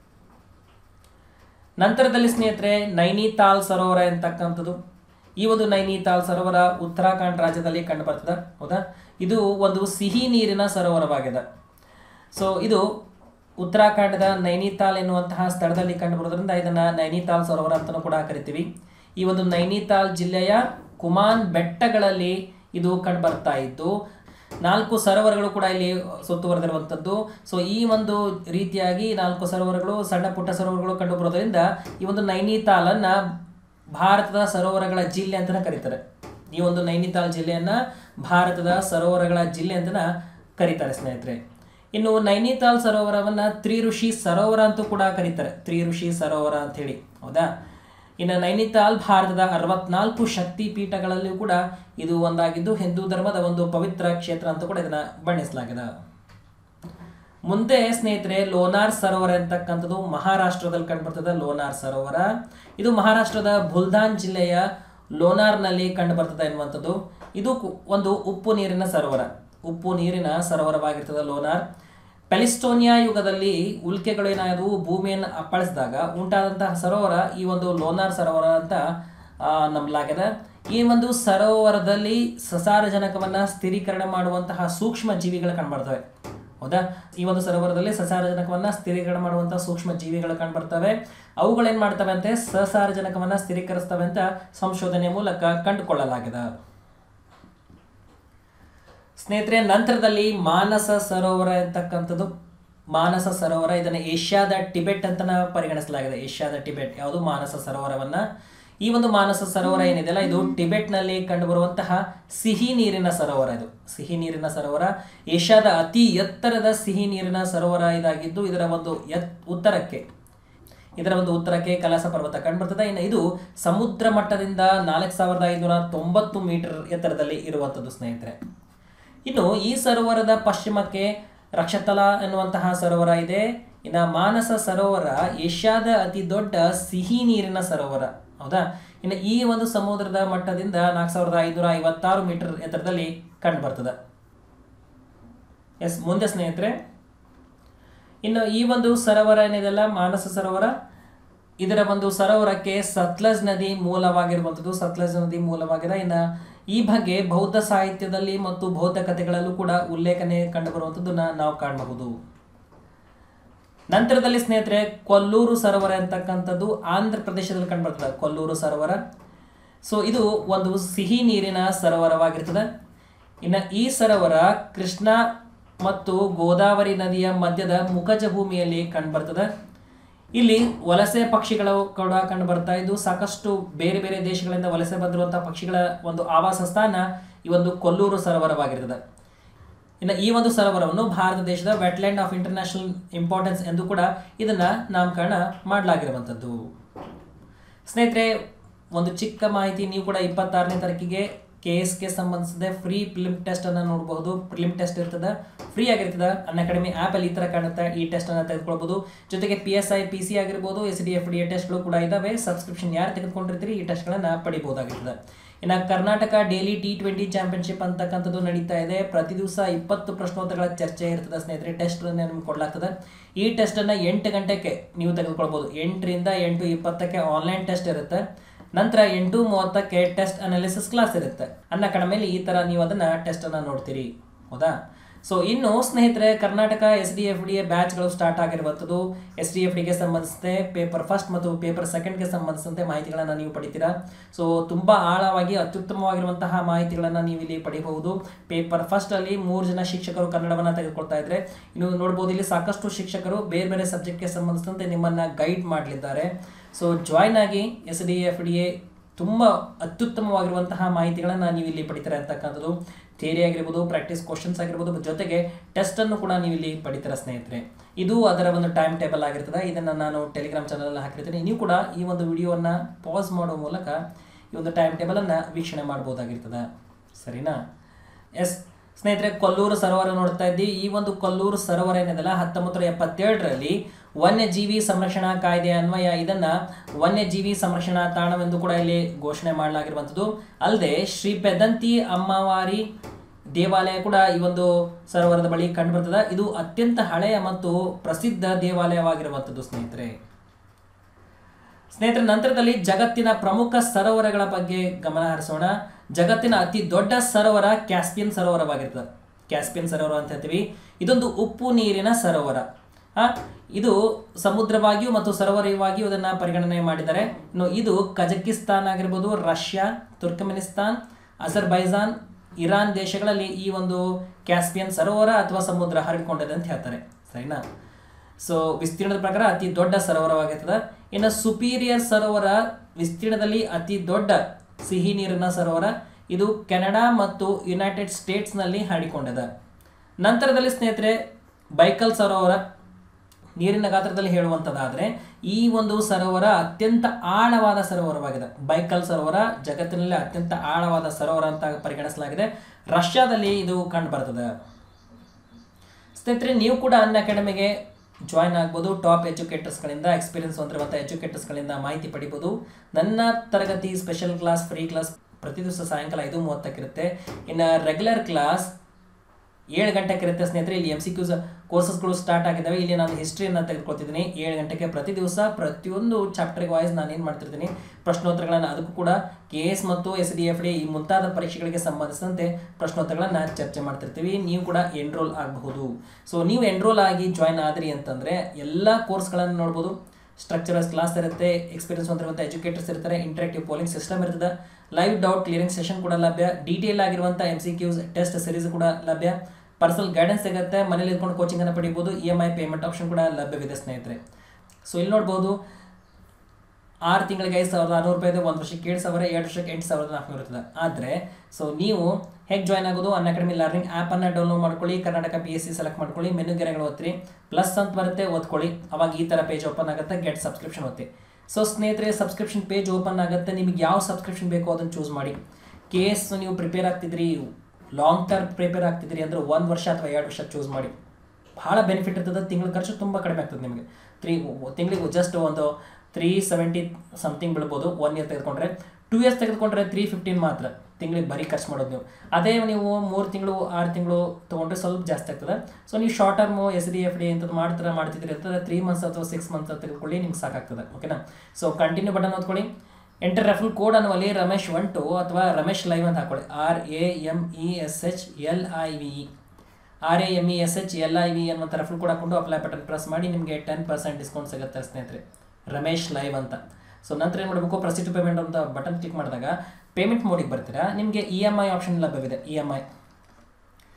A: ನಂತರದಲ್ಲಿ ಸ್ನೇಹಿತರೆ ನೈನಿತಾಲ್ ಸರೋವರ ಅಂತಕ್ಕಂಥದ್ದು ಈ ಒಂದು ನೈನಿತಾಲ್ ಸರೋವರ ಉತ್ತರಾಖಂಡ್ ರಾಜ್ಯದಲ್ಲಿ ಕಂಡು ಬರ್ತದೆ ಹೌದಾ ಇದು ಒಂದು ಸಿಹಿ ನೀರಿನ ಸರೋವರವಾಗಿದೆ ಸೊ ಇದು ಉತ್ತರಾಖಂಡದ ನೈನಿತಾಲ್ ಎನ್ನುವಂತಹ ಸ್ಥಳದಲ್ಲಿ ಕಂಡುಬರೋದ್ರಿಂದ ಇದನ್ನ ನೈನಿತಾಲ್ ಸರೋವರ ಅಂತಲೂ ಕೂಡ ಕರಿತೀವಿ ಈ ಒಂದು ನೈನಿತಾಲ್ ಜಿಲ್ಲೆಯ ಕುಮಾನ್ ಬೆಟ್ಟಗಳಲ್ಲಿ ಇದು ಕಂಡುಬರ್ತಾ ಇದ್ದು ನಾಲ್ಕು ಸರೋವರಗಳು ಕೂಡ ಇಲ್ಲಿ ಸುತ್ತುವರೆದಿರುವಂಥದ್ದು ಸೊ ಈ ಒಂದು ರೀತಿಯಾಗಿ ನಾಲ್ಕು ಸರೋವರಗಳು ಸಣ್ಣ ಪುಟ್ಟ ಸರೋವರಗಳು ಕಂಡುಬರೋದ್ರಿಂದ ಈ ಒಂದು ನೈನಿತಾಲನ್ನ ಭಾರತದ ಸರೋವರಗಳ ಜಿಲ್ಲೆ ಅಂತಲೇ ಕರೀತಾರೆ ಈ ಒಂದು ನೈನಿತಾಲ್ ಜಿಲ್ಲೆಯನ್ನ ಭಾರತದ ಸರೋವರಗಳ ಜಿಲ್ಲೆ ಅಂತನ ಕರೀತಾರೆ ಸ್ನೇಹಿತರೆ ಇನ್ನು ನೈನಿತಾಲ್ ಸರೋವರವನ್ನ ತ್ರಿಋಷಿ ಸರೋವರ ಅಂತೂ ಕೂಡ ಕರೀತಾರೆ ತ್ರಿಋಷಿ ಸರೋವರ ಅಂತ ಹೇಳಿ ಹೌದಾ ಇನ್ನು ನೈನಿತಾಲ್ ಭಾರತದ ಅರವತ್ನಾಲ್ಕು ಶಕ್ತಿ ಪೀಠಗಳಲ್ಲಿಯೂ ಕೂಡ ಇದು ಒಂದಾಗಿದ್ದು ಹಿಂದೂ ಧರ್ಮದ ಒಂದು ಪವಿತ್ರ ಕ್ಷೇತ್ರ ಅಂತ ಕೂಡ ಇದನ್ನ ಬಣ್ಣಿಸಲಾಗಿದೆ ಮುಂದೆ ಸ್ನೇಹಿತರೆ ಲೋನಾರ್ ಸರೋವರ ಅಂತಕ್ಕಂಥದ್ದು ಮಹಾರಾಷ್ಟ್ರದಲ್ಲಿ ಕಂಡುಬರ್ತದೆ ಲೋನಾರ್ ಸರೋವರ ಇದು ಮಹಾರಾಷ್ಟ್ರದ ಬುಲ್ದಾನ್ ಜಿಲ್ಲೆಯ ಲೋನಾರ್ನಲ್ಲಿ ಕಂಡುಬರ್ತದೆ ಎನ್ನುವಂಥದ್ದು ಇದು ಕು- ಒಂದು ಉಪ್ಪು ನೀರಿನ ಸರೋವರ ಉಪ್ಪು ನೀರಿನ ಸರೋವರವಾಗಿರ್ತದೆ ಲೋನಾರ್ ಪೆಲಿಸ್ಟೋನಿಯಾ ಯುಗದಲ್ಲಿ ಉಲ್ಕೆಗಳು ಏನಾದವು ಭೂಮಿಯನ್ನು ಅಪ್ಪಳಿಸಿದಾಗ ಉಂಟಾದಂತಹ ಸರೋವರ ಈ ಒಂದು ಲೋನಾರ್ ಸರೋವರ ಅಂತ ಆ, ನಂಬಲಾಗಿದೆ ಈ ಒಂದು ಸರೋವರದಲ್ಲಿ ಸಸಾರಜನಕವನ್ನ ಸ್ಥಿರೀಕರಣ ಮಾಡುವಂತಹ ಸೂಕ್ಷ್ಮ ಜೀವಿಗಳು ಕಂಡುಬರ್ತವೆ ಹೌದಾ ಈ ಒಂದು ಸರೋವರದಲ್ಲಿ ಸಸಾರಜನಕವನ್ನ ಸ್ಥಿರೀಕರಣ ಮಾಡುವಂತಹ ಸೂಕ್ಷ್ಮ ಜೀವಿಗಳು ಕಂಡುಬರ್ತವೆ ಅವುಗಳೇನ್ ಮಾಡ್ತವೆ ಅಂತೆ ಸಸಾರಜನಕವನ್ನ ಸ್ಥಿರೀಕರಿಸ್ತವೆ ಅಂತ ಸಂಶೋಧನೆ ಮೂಲಕ ಕಂಡುಕೊಳ್ಳಲಾಗಿದೆ ಸ್ನೇಹಿತರೆ ನಂತರದಲ್ಲಿ ಮಾನಸ ಸರೋವರ ಅಂತಕ್ಕಂಥದ್ದು ಮಾನಸ ಸರೋವರ ಇದನ್ನು ಏಷ್ಯಾದ ಟಿಬೆಟ್ ಅಂತ ಪರಿಗಣಿಸಲಾಗಿದೆ ಏಷ್ಯಾದ ಟಿಬೆಟ್ ಯಾವುದು ಮಾನಸ ಸರೋವರವನ್ನ ಈ ಒಂದು ಮಾನಸ ಸರೋವರ ಏನಿದೆಯಲ್ಲ ಇದು ಟಿಬೆಟ್ನಲ್ಲಿ ಕಂಡುಬರುವಂತಹ ಸಿಹಿ ನೀರಿನ ಸರೋವರ ಇದು ಸಿಹಿ ನೀರಿನ ಸರೋವರ ಏಷ್ಯಾದ ಅತಿ ಎತ್ತರದ ಸಿಹಿ ನೀರಿನ ಸರೋವರ ಇದಾಗಿದ್ದು ಇದರ ಒಂದು ಎತ್ ಉತ್ತರಕ್ಕೆ ಇದರ ಒಂದು ಉತ್ತರಕ್ಕೆ ಕೈಲಾಸ ಪರ್ವತ ಕಂಡುಬರ್ತದೆ ಇನ್ನು ಇದು ಸಮುದ್ರ ಮಟ್ಟದಿಂದ ನಾಲ್ಕು ಸಾವಿರದ ಐನೂರ ತೊಂಬತ್ತು ಮೀಟರ್ ಎತ್ತರದಲ್ಲಿ ಇರುವಂಥದ್ದು ಸ್ನೇಹಿತರೆ ಇನ್ನು ಈ ಸರೋವರದ ಪಶ್ಚಿಮಕ್ಕೆ ರಕ್ಷತಲ ಎನ್ನುವಂತಹ ಸರೋವರ ಇದೆ ಇನ್ನು ಮಾನಸ ಸರೋವರ ಏಷ್ಯಾದ ಅತಿ ದೊಡ್ಡ ಸಿಹಿ ನೀರಿನ ಸರೋವರ ಹೌದಾ ಇನ್ನು ಈ ಒಂದು ಸಮುದ್ರದ ಮಟ್ಟದಿಂದ ನಾಲ್ಕು ಸಾವಿರದ ಐನೂರ ಐವತ್ತಾರು ಮೀಟರ್ ಎತ್ತರದಲ್ಲಿ ಕಂಡು ಬರ್ತದೆ ಎಸ್ ಮುಂದೆ ಸ್ನೇಹಿತರೆ ಇನ್ನು ಈ ಒಂದು ಸರೋವರ ಏನಿದೆಲ್ಲ ಮಾನಸ ಸರೋವರ ಇದರ ಒಂದು ಸರೋವರಕ್ಕೆ ಸತ್ಲಜ್ ನದಿ ಮೂಲವಾಗಿರುವಂಥದ್ದು ಸತ್ಲಜ್ ನದಿ ಮೂಲವಾಗಿದೆ ಇನ್ನು ಈ ಬಗ್ಗೆ ಬೌದ್ಧ ಸಾಹಿತ್ಯದಲ್ಲಿ ಮತ್ತು ಬೌದ್ಧ ಕಥೆಗಳಲ್ಲೂ ಕೂಡ ಉಲ್ಲೇಖನೆ ಕಂಡುಬರುವಂಥದ್ದನ್ನ ನಾವು ಕಾಣಬಹುದು ನಂತರದಲ್ಲಿ ಸ್ನೇಹಿತರೆ ಕೊಲ್ಲೂರು ಸರೋವರ ಅಂತಕ್ಕಂಥದ್ದು ಆಂಧ್ರ ಪ್ರದೇಶದಲ್ಲಿ ಕಂಡುಬರ್ತದೆ ಕೊಲ್ಲೂರು ಸರೋವರ ಸೊ ಇದು ಒಂದು ಸಿಹಿ ನೀರಿನ ಸರೋವರವಾಗಿರ್ತದೆ ಇನ್ನು ಈ ಸರೋವರ ಕೃಷ್ಣ ಮತ್ತು ಗೋದಾವರಿ ನದಿಯ ಮಧ್ಯದ ಮುಖಜ ಭೂಮಿಯಲ್ಲಿ ಕಂಡುಬರ್ತದೆ ಇಲ್ಲಿ ವಲಸೆ ಪಕ್ಷಿಗಳು ಕೂಡ ಕಂಡು ಬರ್ತಾ ಇದ್ದು ಸಾಕಷ್ಟು ಬೇರೆ ಬೇರೆ ದೇಶಗಳಿಂದ ವಲಸೆ ಬಂದಿರುವಂತಹ ಪಕ್ಷಿಗಳ ಒಂದು ಆವಾಸ ಸ್ಥಾನ ಈ ಒಂದು ಕೊಲ್ಲೂರು ಸರೋವರವಾಗಿರ್ತದೆ ಇನ್ನು ಈ ಒಂದು ಸರೋವರವನ್ನು ಭಾರತ ದೇಶದ ವೆಟ್ಲ್ಯಾಂಡ್ ಆಫ್ ಇಂಟರ್ನ್ಯಾಷನಲ್ ಇಂಪಾರ್ಟೆನ್ಸ್ ಎಂದು ಕೂಡ ಇದನ್ನ ನಾಮಕರಣ ಮಾಡಲಾಗಿರುವಂಥದ್ದು ಸ್ನೇಹಿತರೆ ಒಂದು ಚಿಕ್ಕ ಮಾಹಿತಿ ನೀವು ಕೂಡ ಇಪ್ಪತ್ತಾರನೇ ತಾರೀಕಿಗೆ ಕೆ ಎಸ್ಗೆ ಸಂಬಂಧಿಸಿದ ಫ್ರೀ ಫಿಲ್ಮ್ ಟೆಸ್ಟ್ ಅನ್ನು ನೋಡಬಹುದು ಫಿಲ್ಮ್ ಟೆಸ್ಟ್ ಇರ್ತದೆ ಫ್ರೀ ಆಗಿರ್ತದೆ ಅನ್ ಅಕಾಡೆಮಿ ಆ್ಯಪಲ್ಲಿ ಈ ಥರ ಕಾಣುತ್ತೆ ಈ ಟೆಸ್ಟ್ ಅನ್ನು ತೆಗೆದುಕೊಳ್ಬಹುದು ಜೊತೆಗೆ P S I P C ಆಗಿರ್ಬೋದು S D F D A ಟೆಸ್ಟ್ಗಳು ಕೂಡ ಇದಾವೆ ಸಬ್ಸ್ಕ್ರಿಪ್ಷನ್ ಯಾರು ತೆಗೆದುಕೊಂಡಿರ್ತೀರಿ ಈ ಟೆಸ್ಟ್ಗಳನ್ನು ಪಡಿಬಹುದಾಗಿರ್ತದೆ ಇನ್ನು Karnataka daily T twenty championship ಅಂತಕ್ಕಂಥದ್ದು ನಡೀತಾ ಇದೆ ಪ್ರತಿ ದಿವಸ ಇಪ್ಪತ್ತು ಪ್ರಶ್ನೋತ್ತರಗಳ ಚರ್ಚೆ ಇರ್ತದೆ ಸ್ನೇಹಿತರೆ ಟೆಸ್ಟ್ ನಿಮ್ಗೆ ಕೊಡ್ಲಾಗ್ತದೆ ಈ ಟೆಸ್ಟ್ ಅನ್ನ ಎಂಟು ಗಂಟೆಗೆ ನೀವು ತೆಗೆದುಕೊಳ್ಬಹುದು ಎಂಟರಿಂದ ಎಂಟು ಇಪ್ಪತ್ತಕ್ಕೆ ಆನ್ಲೈನ್ ಟೆಸ್ಟ್ ಇರುತ್ತೆ ನಂತರ ಎಂಟು ಮೂವತ್ತಕ್ಕೆ ಟೆಸ್ಟ್ ಅನಾಲಿಸಿಸ್ ಕ್ಲಾಸ್ ಇರುತ್ತೆ ಅನ್ನ ಕಡಿಮೆಲಿ ಈ ತರ ನೀವು ಅದನ್ನ ಟೆಸ್ಟ್ ಅನ್ನ ನೋಡ್ತೀರಿ ಹೌದಾ ಸೊ ಇನ್ನು ಸ್ನೇಹಿತರೆ Karnataka S D F D A ಬ್ಯಾಚ್ಗಳು ಸ್ಟಾರ್ಟ್ ಆಗಿರುವಂಥದ್ದು ಎಸ್ ಡಿ ಎಫ್ ಡಿಗೆ ಸಂಬಂಧಿಸಿದಂತೆ ಪೇಪರ್ ಫಸ್ಟ್ ಮತ್ತು ಪೇಪರ್ ಸೆಕೆಂಡ್ಗೆ ಸಂಬಂಧಿಸಿದಂತೆ ಮಾಹಿತಿಗಳನ್ನು ನೀವು ಪಡಿತೀರಾ ಸೊ ತುಂಬ ಆಳವಾಗಿ ಅತ್ಯುತ್ತಮವಾಗಿರುವಂತಹ ಮಾಹಿತಿಗಳನ್ನು ನೀವು ಇಲ್ಲಿ ಪಡಿಬಹುದು ಪೇಪರ್ ಫಸ್ಟ್ ಅಲ್ಲಿ ಮೂರು ಜನ ಶಿಕ್ಷಕರು ಕನ್ನಡವನ್ನು ತೆಗೆದುಕೊಳ್ತಾ ಇದ್ರೆ ಇನ್ನು ನೋಡ್ಬೋದು ಇಲ್ಲಿ ಸಾಕಷ್ಟು ಶಿಕ್ಷಕರು ಬೇರೆ ಬೇರೆ ಸಬ್ಜೆಕ್ಟ್ಗೆ ಸಂಬಂಧಿಸಿದಂತೆ ನಿಮ್ಮನ್ನ ಗೈಡ್ ಮಾಡಲಿದ್ದಾರೆ ಸೊ ಜಾಯ್ನ್ ಆಗಿ S D F D A ತುಂಬ ಅತ್ಯುತ್ತಮವಾಗಿರುವಂತಹ ಮಾಹಿತಿಗಳನ್ನು ನೀವು ಇಲ್ಲಿ ಪಡಿತೀರಾ ಅಂತಕ್ಕಂಥದ್ದು ಥಿಯರಿ ಆಗಿರ್ಬೋದು ಪ್ರಾಕ್ಟೀಸ್ ಕ್ವಶನ್ಸ್ ಆಗಿರ್ಬೋದು ಜೊತೆಗೆ ಟೆಸ್ಟನ್ನು ಕೂಡ ನೀವು ಇಲ್ಲಿ ಪಡಿತೀರಾ ಸ್ನೇಹಿತರೆ ಇದು ಅದರ ಒಂದು ಟೈಮ್ ಟೇಬಲ್ ಆಗಿರ್ತದೆ ಇದನ್ನು ನಾನು ಟೆಲಿಗ್ರಾಮ್ ಚಾನಲಲ್ಲಿ ಹಾಕಿರ್ತೀನಿ ನೀವು ಕೂಡ ಈ ಒಂದು ವಿಡಿಯೋವನ್ನು ಪಾಸ್ ಮಾಡೋ ಮೂಲಕ ಈ ಒಂದು ಟೈಮ್ ಟೇಬಲನ್ನು ವೀಕ್ಷಣೆ ಮಾಡ್ಬೋದಾಗಿರ್ತದೆ ಸರಿನಾ ಎಸ್ ಸ್ನೇಹಿತರೆ ಕೊಲ್ಲೂರು ಸರೋವರ ನೋಡ್ತಾ ಇದ್ದೀವಿ ಈ ಒಂದು ಕೊಲ್ಲೂರು ಸರೋವರ ಏನಿದೆಲ್ಲ ಹತ್ತೊಂಬತ್ತು ನೂರ ಎಪ್ಪತ್ತೇಳರಲ್ಲಿ ವನ್ಯಜೀವಿ ಸಂರಕ್ಷಣಾ ಕಾಯ್ದೆ ಅನ್ವಯ ಇದನ್ನ ವನ್ಯಜೀವಿ ಸಂರಕ್ಷಣಾ ತಾಣವೆಂದು ಕೂಡ ಇಲ್ಲಿ ಘೋಷಣೆ ಮಾಡಲಾಗಿರುವಂಥದ್ದು ಅಲ್ಲದೆ ಶ್ರೀ ಪೆದಂತಿ ಅಮ್ಮವಾರಿ ದೇವಾಲಯ ಕೂಡ ಈ ಒಂದು ಸರೋವರದ ಬಳಿ ಕಂಡುಬರ್ತದೆ ಇದು ಅತ್ಯಂತ ಹಳೆಯ ಮತ್ತು ಪ್ರಸಿದ್ಧ ದೇವಾಲಯವಾಗಿರುವಂಥದ್ದು ಸ್ನೇಹಿತರೆ ಸ್ನೇಹಿತರ ನಂತರದಲ್ಲಿ ಜಗತ್ತಿನ ಪ್ರಮುಖ ಸರೋವರಗಳ ಬಗ್ಗೆ ಗಮನ ಹರಿಸೋಣ ಜಗತ್ತಿನ ಅತಿ ದೊಡ್ಡ ಸರೋವರ ಕ್ಯಾಸ್ಪಿಯನ್ ಸರೋವರವಾಗಿರ್ತದೆ ಕ್ಯಾಸ್ಪಿಯನ್ ಸರೋವರ ಅಂತ ಹೇಳ್ತೀವಿ ಇದೊಂದು ಉಪ್ಪು ನೀರಿನ ಸರೋವರ ಆ, ಇದು ಸಮುದ್ರವಾಗಿಯೂ ಮತ್ತು ಸರೋವರವಾಗಿಯೂ ಇದನ್ನ ಪರಿಗಣನೆ ಮಾಡಿದ್ದಾರೆ ಇನ್ನು ಇದು ಕಜಕಿಸ್ತಾನ್ ಆಗಿರ್ಬೋದು ರಷ್ಯಾ ತುರ್ಕಮೆನಿಸ್ತಾನ್ ಅಜರ್ಬೈಜಾನ್ ಇರಾನ್ ದೇಶಗಳಲ್ಲಿ ಈ ಒಂದು ಕ್ಯಾಸ್ಪಿಯನ್ ಸರೋವರ ಅಥವಾ ಸಮುದ್ರ ಹರಡಿಕೊಂಡಿದೆ ಅಂತ ಹೇಳ್ತಾರೆ ಸರಿನಾ ಸೊ ವಿಸ್ತೀರ್ಣದ ಪ್ರಕಾರ ಅತಿ ದೊಡ್ಡ ಸರೋವರವಾಗಿರ್ತದೆ ಇನ್ನು ಸುಪೀರಿಯರ್ ಸರೋವರ ವಿಸ್ತೀರ್ಣದಲ್ಲಿ ಅತಿ ದೊಡ್ಡ ಸಿಹಿ ನೀರಿನ ಸರೋವರ ಇದು ಕೆನಡಾ ಮತ್ತು ಯುನೈಟೆಡ್ ಸ್ಟೇಟ್ಸ್ನಲ್ಲಿ ಹರಡಿಕೊಂಡಿದೆ ನಂತರದಲ್ಲಿ ಸ್ನೇಹಿತರೆ ಬೈಕಲ್ ಸರೋವರ ನೀರಿನ ಗಾತ್ರದಲ್ಲಿ ಹೇಳುವಂಥದ್ದಾದರೆ ಈ ಒಂದು ಸರೋವರ ಅತ್ಯಂತ ಆಳವಾದ ಸರೋವರವಾಗಿದೆ ಬೈಕಲ್ ಸರೋವರ ಜಗತ್ತಿನಲ್ಲಿ ಅತ್ಯಂತ ಆಳವಾದ ಸರೋವರ ಅಂತ ಪರಿಗಣಿಸಲಾಗಿದೆ ರಷ್ಯಾದಲ್ಲಿ ಇದು ಕಂಡು ಬರ್ತದೆ ಸ್ನೇಹಿತರೆ ನೀವು ಕೂಡ ಅನ್ ಅಕಾಡೆಮಿಗೆ ಜಾಯ್ನ್ ಆಗ್ಬೋದು ಟಾಪ್ ಎಜುಕೇಟರ್ಸ್ಗಳಿಂದ ಎಕ್ಸ್ಪೀರಿಯನ್ಸ್ ಹೊಂದಿರುವಂಥ ಎಜುಕೇಟರ್ಸ್ಗಳಿಂದ ಮಾಹಿತಿ ಪಡಿಬೋದು ನನ್ನ ತರಗತಿ ಸ್ಪೆಷಲ್ ಕ್ಲಾಸ್ ಫ್ರೀ ಕ್ಲಾಸ್ ಪ್ರತಿ ದಿವಸ ಸಾಯಂಕಾಲ ಐದು ಮೂವತ್ತಕ್ಕಿರುತ್ತೆ ಇನ್ನು ರೆಗ್ಯುಲರ್ ಕ್ಲಾಸ್ ಏಳು ಗಂಟೆಗೆ ಇರುತ್ತೆ ಸ್ನೇಹಿತರೆ ಇಲ್ಲಿ ಎಮ್ ಸಿ ಕ್ಯೂಸ್ ಕೋರ್ಸಸ್ಗಳು ಸ್ಟಾರ್ಟ್ ಆಗಿದ್ದಾವೆ ಇಲ್ಲಿ ನಾನು ಹಿಸ್ಟ್ರಿಯನ್ನು ತೆಗೆದುಕೊಳ್ತಿದ್ದೀನಿ ಏಳು ಗಂಟೆಗೆ ಪ್ರತಿ ದಿವಸ ಪ್ರತಿಯೊಂದು ಚಾಪ್ಟರ್ಗೆ ವಾಯ್ಸ್ ನಾನು ಏನು ಮಾಡ್ತಿರ್ತೀನಿ ಪ್ರಶ್ನೋತ್ತರಗಳನ್ನು ಅದಕ್ಕೂ ಕೂಡ ಕೆ ಎಸ್ ಮತ್ತು ಎಸ್ ಡಿ ಎಫ್ ಡಿ ಈ ಮುಂತಾದ ಪರೀಕ್ಷೆಗಳಿಗೆ ಸಂಬಂಧಿಸಿದಂತೆ ಪ್ರಶ್ನೋತ್ತರಗಳನ್ನು ಚರ್ಚೆ ಮಾಡ್ತಿರ್ತೀವಿ ನೀವು ಕೂಡ ಎನ್ರೋಲ್ ಆಗಬಹುದು ಸೊ ನೀವು ಎನ್ರೋಲ್ ಆಗಿ ಜಾಯ್ನ್ ಆದ್ರಿ ಅಂತಂದರೆ ಎಲ್ಲ ಕೋರ್ಸ್ಗಳನ್ನು ನೋಡ್ಬೋದು ಸ್ಟ್ರಕ್ಚರಸ್ ಕ್ಲಾಸ್ ಇರುತ್ತೆ ಎಕ್ಸ್ಪೀರಿಯನ್ಸ್ ಹೊಂದಿರುವಂಥ ಎಜುಕೇಟರ್ಸ್ ಇರ್ತಾರೆ ಇಂಟ್ರಾಕ್ಟಿವ್ ಪೋಲಿಂಗ್ ಸಿಸ್ಟಮ್ ಇರ್ತದೆ ಲೈವ್ ಡೌಟ್ ಕ್ಲಿಯರಿಂಗ್ ಸೆಷನ್ ಕೂಡ ಲಭ್ಯ ಡೀಟೇಲ್ ಆಗಿರುವಂಥ M C Qs test series ಕೂಡ ಲಭ್ಯ ಪರ್ಸನಲ್ ಗೈಡೆನ್ಸ್ ಸಿಗುತ್ತೆ ಮನೇಲಿ ಇದ್ಕೊಂಡು ಕೋಚಿಂಗ್ ಅನ್ನು ಪಡಿಬೋದು E M I payment option ಕೂಡ ಲಭ್ಯವಿದೆ ಸ್ನೇಹಿತರೆ ಸೊ ಇಲ್ಲಿ ನೋಡ್ಬೋದು ಆರು ತಿಂಗಳಿಗೆ ಐದು ಸಾವಿರದ ಆರುನೂರು ರೂಪಾಯಿ ಇದೆ ಒಂದು ವರ್ಷಕ್ಕೆ ಏಳು ಸಾವಿರ ಎರಡು ವರ್ಷಕ್ಕೆ ಎಂಟು ಸಾವಿರದ ನಾಲ್ಕುನೂರು ಇರ್ತದೆ ಆದರೆ ಸೊ ನೀವು ಹೇಗೆ ಜಾಯ್ನ್ ಆಗೋದು ಅನ್ ಅಕಾಡೆಮಿ ಲರ್ನಿಂಗ್ ಆ್ಯಪನ್ನು ಡೌನ್ಲೋಡ್ ಮಾಡ್ಕೊಳ್ಳಿ Karnataka P S C select ಮಾಡ್ಕೊಳ್ಳಿ ಮೆನು ಗೆರೆಗಳು ಓದ್ರಿ ಪ್ಲಸ್ ಅಂತ ಬರುತ್ತೆ ಓದ್ಕೊಳ್ಳಿ ಅವಾಗ ಈ ಥರ ಪೇಜ್ ಓಪನ್ ಆಗುತ್ತೆ ಗೆಟ್ ಸಬ್ಸ್ಕ್ರಿಪ್ಷನ್ ಓದ್ತಿ ಸೊ ಸ್ನೇಹಿತರೆ ಸಬ್ಸ್ಕ್ರಿಪ್ಷನ್ ಪೇಜ್ ಓಪನ್ ಆಗುತ್ತೆ ನಿಮಗೆ ಯಾವ ಸಬ್ಸ್ಕ್ರಿಪ್ಷನ್ ಬೇಕೋ ಅದನ್ನು ಚೂಸ್ ಮಾಡಿ ಕೆ ಎಸ್ ನೀವು ಪ್ರಿಪೇರ್ ಆಗ್ತಿದ್ರಿ ಲಾಂಗ್ ಟರ್ಮ್ ಪ್ರಿಪೇರ್ ಆಗ್ತಿದ್ರಿ ಅಂದ್ರೆ ಒಂದು ವರ್ಷ ಅಥವಾ ಎರಡು ವರ್ಷ ಚೂಸ್ ಮಾಡಿ ಭಾಳ ಬೆನಿಫಿಟ್ ಇರ್ತದೆ ತಿಂಗಳ ಖರ್ಚು ತುಂಬ ಕಡಿಮೆ ಆಗ್ತದೆ ನಿಮಗೆ ತ್ರೀ ತಿಂಗಳಿಗೆ ಜಸ್ಟ್ ಒಂದು ತ್ರೀ ಸೆವೆಂಟಿ ಸಮಥಿಂಗ್ ಬೀಳ್ಬೋದು ಒನ್ ಇಯರ್ ತೆಗೆದುಕೊಂಡ್ರೆ ಟೂ ಇಯರ್ಸ್ ತೆಗೆದುಕೊಂಡ್ರೆ ತ್ರೀ ಫಿಫ್ಟೀನ್ ಮಾತ್ರ ತಿಂಗಳಿಗೆ ಬರೀ ಖರ್ಚು ಮಾಡೋದು ನೀವು ಅದೇ ನೀವು ಮೂರು ತಿಂಗಳು ಆರು ತಿಂಗಳು ತೊಗೊಂಡ್ರೆ ಸ್ವಲ್ಪ ಜಾಸ್ತಿ ಆಗ್ತದೆ ಸೊ ನೀವು short term S D F D ಇಂಥದ್ದು ಮಾಡ್ತಾರೆ ಮಾಡ್ತಿದ್ರಿ ಅಂತಂದ್ರೆ ತ್ರೀ ಮಂತ್ಸ್ ಅಥವಾ ಸಿಕ್ಸ್ ಮಂತ್ಸ್ ತೆಗೆದುಕೊಳ್ಳಿ ನಿಮ್ಗೆ ಸಾಕಾಗ್ತದೆ ಓಕೆನಾ ಸೊ ಕಂಟಿನ್ಯೂ ಬಟನ್ ಓದ್ಕೊಳ್ಳಿ ಎಂಟರ್ ರೆಫಲ್ ಕೋಡ್ ಅನ್ನುವಲ್ಲಿ ರಮೇಶ್ ಒನ್ ಟು ಅಥವಾ ರಮೇಶ್ ಲೈವ್ ಅಂತ ಹಾಕೊಳ್ಳಿ R A M E S H L I V E R A M E S H L I V ಅನ್ನುವಂಥ ರೆಫಲ್ ಕೋಡ್ ಹಾಕೊಂಡು ಅಪ್ಲೈ ಬಟನ್ ಪ್ರೆಸ್ ಮಾಡಿ ನಿಮಗೆ ten percent discount ಸಿಗುತ್ತೆ ಸ್ನೇಹಿತರೆ ರಮೇಶ್ ಲೈವ್ ಅಂತ ಸೊ ನಂತರ ಏನು ಮಾಡಬೇಕು ಪ್ರೊಸೀಡ್ ಟು ಪೇಮೆಂಟ್ ಅಂತ ಬಟನ್ ಕ್ಲಿಕ್ ಮಾಡಿದಾಗ ಪೇಮೆಂಟ್ ಮೋಡಿಗೆ ಬರ್ತೀರಾ ನಿಮಗೆ ಇ ಎಮ್ ಐ ಆಪ್ಷನ್ ಲಭ್ಯವಿದೆ ಇ ಎಮ್ ಐ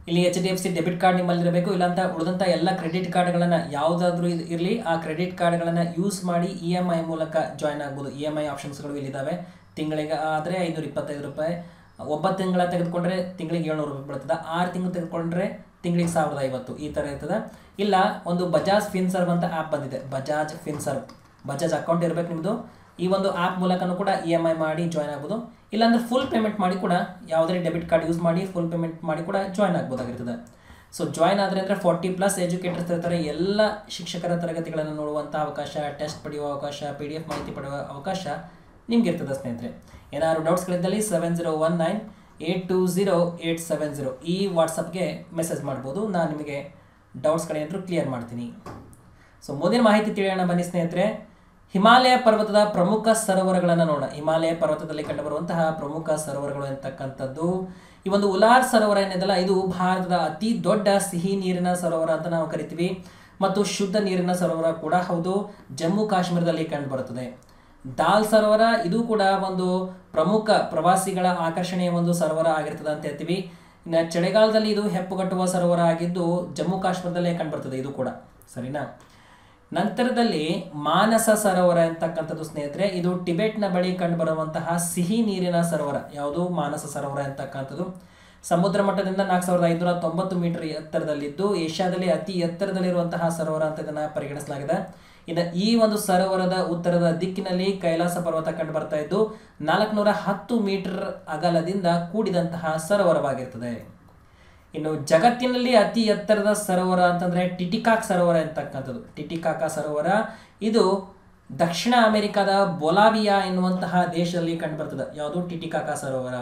A: ಇಲ್ಲಿ H D F C debit card ನಿಮ್ಮಲ್ಲಿ ಇರಬೇಕು ಇಲ್ಲಾಂತ ಉಳಿದಂಥ ಎಲ್ಲ ಕ್ರೆಡಿಟ್ ಕಾರ್ಡ್ಗಳನ್ನು ಯಾವುದಾದ್ರೂ ಇದು ಇರಲಿ ಆ ಕ್ರೆಡಿಟ್ ಕಾರ್ಡ್ಗಳನ್ನು ಯೂಸ್ ಮಾಡಿ ಇ ಎಮ್ ಐ ಮೂಲಕ ಜಾಯ್ನ್ ಆಗ್ಬೋದು ಇ ಎಮ್ ಐ ಆಪ್ಷನ್ಸ್ಗಳು ಇಲ್ಲಿದ್ದಾವೆ ತಿಂಗಳಿಗೆ ಆದರೆ ಐನೂರ ಇಪ್ಪತ್ತೈದು ರೂಪಾಯಿ ಒಂಬತ್ತು ತಿಂಗಳ ತೆಗೆದುಕೊಂಡ್ರೆ ತಿಂಗಳಿಗೆ ಏಳ್ನೂರು ರೂಪಾಯಿ ಬೀಳ್ತದೆ ಆರು ತಿಂಗಳು ತೆಗೆದುಕೊಂಡ್ರೆ ತಿಂಗಳಿಗೆ ಸಾವಿರದ ಐವತ್ತು ಈ ಥರ ಇರ್ತದೆ ಇಲ್ಲ ಒಂದು ಬಜಾಜ್ ಫಿನ್ಸರ್ವ್ ಅಂತ ಆ್ಯಪ್ ಬಂದಿದೆ ಬಜಾಜ್ ಫಿನ್ಸರ್ವ್ ಬಜಾಜ್ ಅಕೌಂಟ್ ಇರಬೇಕು ನಿಮ್ಮದು ಈ ಒಂದು ಆ್ಯಪ್ ಮೂಲಕನೂ ಕೂಡ ಇ ಎಮ್ ಐ ಮಾಡಿ ಜಾಯ್ನ್ ಆಗ್ಬೋದು ಇಲ್ಲಾಂದ್ರೆ ಫುಲ್ ಪೇಮೆಂಟ್ ಮಾಡಿ ಕೂಡ ಯಾವುದೇ ಡೆಬಿಟ್ ಕಾರ್ಡ್ ಯೂಸ್ ಮಾಡಿ ಫುಲ್ ಪೇಮೆಂಟ್ ಮಾಡಿ ಕೂಡ ಜಾಯ್ನ್ ಆಗ್ಬೋದಾಗಿರ್ತದೆ ಸೊ ಜಾಯ್ನ್ ಆದರೆ ಅಂದರೆ ಫಾರ್ಟಿ ಪ್ಲಸ್ ಎಜುಕೇಟರ್ಸ್ ಇರ್ತಾರೆ ಎಲ್ಲ ಶಿಕ್ಷಕರ ತರಗತಿಗಳನ್ನು ನೋಡುವಂಥ ಅವಕಾಶ ಟೆಸ್ಟ್ ಪಡೆಯುವ ಅವಕಾಶ ಪಿ ಡಿ ಎಫ್ ಮಾಹಿತಿ ಪಡೆಯುವ ಅವಕಾಶ ನಿಮ್ಗೆ ಇರ್ತದೆ ಸ್ನೇಹಿತರೆ ಏನಾದ್ರು ಡೌಟ್ಸ್ಗಳಿದ್ದಲ್ಲಿ seven zero one nine eight two zero eight seven zero ಈ ವಾಟ್ಸಪ್ಗೆ ಮೆಸೇಜ್ ಮಾಡ್ಬೋದು ನಾನು ನಿಮಗೆ ಡೌಟ್ಸ್ಗಳೇನಾದರೂ ಕ್ಲಿಯರ್ ಮಾಡ್ತೀನಿ ಸೊ ಮುಂದಿನ ಮಾಹಿತಿ ತಿಳಿಯೋಣ ಬನ್ನಿ ಸ್ನೇಹಿತರೆ ಹಿಮಾಲಯ ಪರ್ವತದ ಪ್ರಮುಖ ಸರೋವರಗಳನ್ನು ನೋಡೋಣ ಹಿಮಾಲಯ ಪರ್ವತದಲ್ಲಿ ಕಂಡುಬರುವಂತಹ ಪ್ರಮುಖ ಸರೋವರಗಳು ಅಂತಕ್ಕಂಥದ್ದು ಈ ಒಂದು ಉಲಾರ್ ಸರೋವರ ಏನಿದೆಲ್ಲ ಇದು ಭಾರತದ ಅತಿ ದೊಡ್ಡ ಸಿಹಿ ನೀರಿನ ಸರೋವರ ಅಂತ ನಾವು ಕರಿತೀವಿ ಮತ್ತು ಶುದ್ಧ ನೀರಿನ ಸರೋವರ ಕೂಡ ಹೌದು ಜಮ್ಮು ಕಾಶ್ಮೀರದಲ್ಲಿ ಕಂಡುಬರುತ್ತದೆ ದಾಲ್ ಸರೋವರ ಇದು ಕೂಡ ಒಂದು ಪ್ರಮುಖ ಪ್ರವಾಸಿಗಳ ಆಕರ್ಷಣೆಯ ಒಂದು ಸರೋವರ ಆಗಿರ್ತದೆ ಅಂತ ಹೇಳ್ತೀವಿ ಇನ್ನು ಚಳಿಗಾಲದಲ್ಲಿ ಇದು ಹೆಪ್ಪುಗಟ್ಟುವ ಸರೋವರ ಆಗಿದ್ದು ಜಮ್ಮು ಕಾಶ್ಮೀರದಲ್ಲೇ ಕಂಡುಬರ್ತದೆ ಇದು ಕೂಡ ಸರಿನಾ ನಂತರದಲ್ಲಿ ಮಾನಸ ಸರೋವರ ಅಂತಕ್ಕಂಥದ್ದು ಸ್ನೇಹಿತರೆ ಇದು ಟಿಬೆಟ್ನ ಬಳಿ ಕಂಡುಬರುವಂತಹ ಸಿಹಿ ನೀರಿನ ಸರೋವರ ಯಾವುದು ಮಾನಸ ಸರೋವರ ಅಂತಕ್ಕಂಥದ್ದು ಸಮುದ್ರ ಮಟ್ಟದಿಂದ ನಾಲ್ಕು ಸಾವಿರದ ಐನೂರ ತೊಂಬತ್ತು ಮೀಟರ್ ಎತ್ತರದಲ್ಲಿದ್ದು ಏಷ್ಯಾದಲ್ಲಿ ಅತಿ ಎತ್ತರದಲ್ಲಿರುವಂತಹ ಸರೋವರ ಅಂತ ಇದನ್ನು ಪರಿಗಣಿಸಲಾಗಿದೆ ಇನ್ನು ಈ ಒಂದು ಸರೋವರದ ಉತ್ತರದ ದಿಕ್ಕಿನಲ್ಲಿ ಕೈಲಾಸ ಪರ್ವತ ಕಂಡು ಬರ್ತಾ ಇದ್ದು ನಾಲ್ಕುನೂರ ಹತ್ತು ಮೀಟರ್ ಅಗಲದಿಂದ ಕೂಡಿದಂತಹ ಸರೋವರವಾಗಿರ್ತದೆ ಇನ್ನು ಜಗತ್ತಿನಲ್ಲಿ ಅತಿ ಎತ್ತರದ ಸರೋವರ ಅಂತಂದ್ರೆ ಟಿಟಿಕಾಕ್ ಸರೋವರ ಅಂತಕ್ಕಂಥದ್ದು ಟಿಟಿಕಾಕ ಸರೋವರ ಇದು ದಕ್ಷಿಣ ಅಮೆರಿಕದ ಬೊಲಾವಿಯಾ ಎನ್ನುವಂತಹ ದೇಶದಲ್ಲಿ ಕಂಡುಬರ್ತದೆ ಯಾವುದು ಟಿಟಿಕಾಕ ಸರೋವರ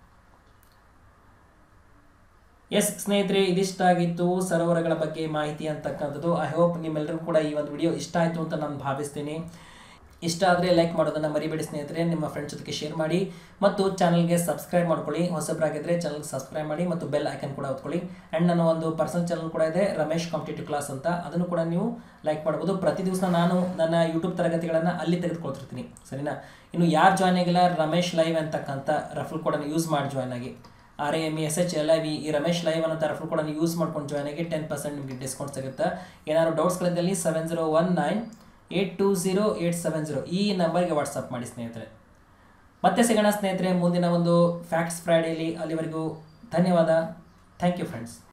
A: ಎಸ್ ಸ್ನೇಹಿತರೆ ಇದಿಷ್ಟಾಗಿತ್ತು ಸರೋವರಗಳ ಬಗ್ಗೆ ಮಾಹಿತಿ ಅಂತಕ್ಕಂಥದ್ದು ಐ ಹೋಪ್ ನಿಮ್ಮೆಲ್ಲರಿಗೂ ಕೂಡ ಈ ಒಂದು ವಿಡಿಯೋ ಇಷ್ಟ ಆಯಿತು ಅಂತ ನಾನು ಭಾವಿಸ್ತೀನಿ ಇಷ್ಟ ಆದರೆ ಲೈಕ್ ಮಾಡೋದನ್ನು ಮರಿಬೇಡಿ ಸ್ನೇಹಿತರೆ ನಿಮ್ಮ ಫ್ರೆಂಡ್ಸ್ ಜೊತೆಗೆ ಶೇರ್ ಮಾಡಿ ಮತ್ತು ಚಾನಲ್ಗೆ ಸಬ್ಸ್ಕ್ರೈಬ್ ಮಾಡ್ಕೊಳ್ಳಿ ಹೊಸಬರಾಗಿದ್ದರೆ ಚಾನಲ್ಗೆ ಸಬ್ಸ್ಕ್ರೈಬ್ ಮಾಡಿ ಮತ್ತು ಬೆಲ್ ಐಕನ್ ಕೂಡ ಹೊತ್ಕೊಳ್ಳಿ ಆ್ಯಂಡ್ ನನ್ನ ಒಂದು ಪರ್ಸನಲ್ ಚಾನಲ್ ಕೂಡ ಇದೆ ರಮೇಶ್ ಕಾಂಪಿಟೇಟಿವ್ ಕ್ಲಾಸ್ ಅಂತ ಅದನ್ನು ಕೂಡ ನೀವು ಲೈಕ್ ಮಾಡ್ಬೋದು ಪ್ರತಿ ದಿವಸ ನಾನು ನನ್ನ ಯೂಟ್ಯೂಬ್ ತರಗತಿಗಳನ್ನು ಅಲ್ಲಿ ತೆಗೆದುಕೊಳ್ತಿರ್ತೀನಿ ಸರಿನಾ ಇನ್ನು ಯಾರು ಜಾಯ್ನ್ ಆಗಿಲ್ಲ ರಮೇಶ್ ಲೈವ್ ಅಂತಕ್ಕಂಥ ರಫಲ್ ಕೂಡ ಯೂಸ್ ಮಾಡಿ ಜಾಯ್ನ್ ಆಗಿ R M S H L I V ಈ ರಮೇಶ್ ಲೈವ್ ಅನ್ನೋ ರಫಲ್ ಕೂಡ ಯೂಸ್ ಮಾಡ್ಕೊಂಡು ಜಾಯ್ನ್ ಆಗಿ ಟೆನ್ ಪರ್ಸೆಂಟ್ ನಿಮಗೆ ಡಿಸ್ಕೌಂಟ್ ಸಿಗುತ್ತೆ ಏನಾದ್ರು ಡೌಟ್ಸ್ಗಳಿದ್ದಲ್ಲಿ seven zero one nine eight two zero eight seven zero ಈ ನಂಬರ್ಗೆ ವಾಟ್ಸಪ್ ಮಾಡಿ ಸ್ನೇಹಿತರೆ ಮತ್ತೆ ಸಿಗೋಣ ಸ್ನೇಹಿತರೆ ಮುಂದಿನ ಒಂದು ಫ್ಯಾಕ್ಟ್ಸ್ ಫ್ರೈಡೇಲಿ ಅಲ್ಲಿವರೆಗೂ ಧನ್ಯವಾದ ಥ್ಯಾಂಕ್ ಯು ಫ್ರೆಂಡ್ಸ್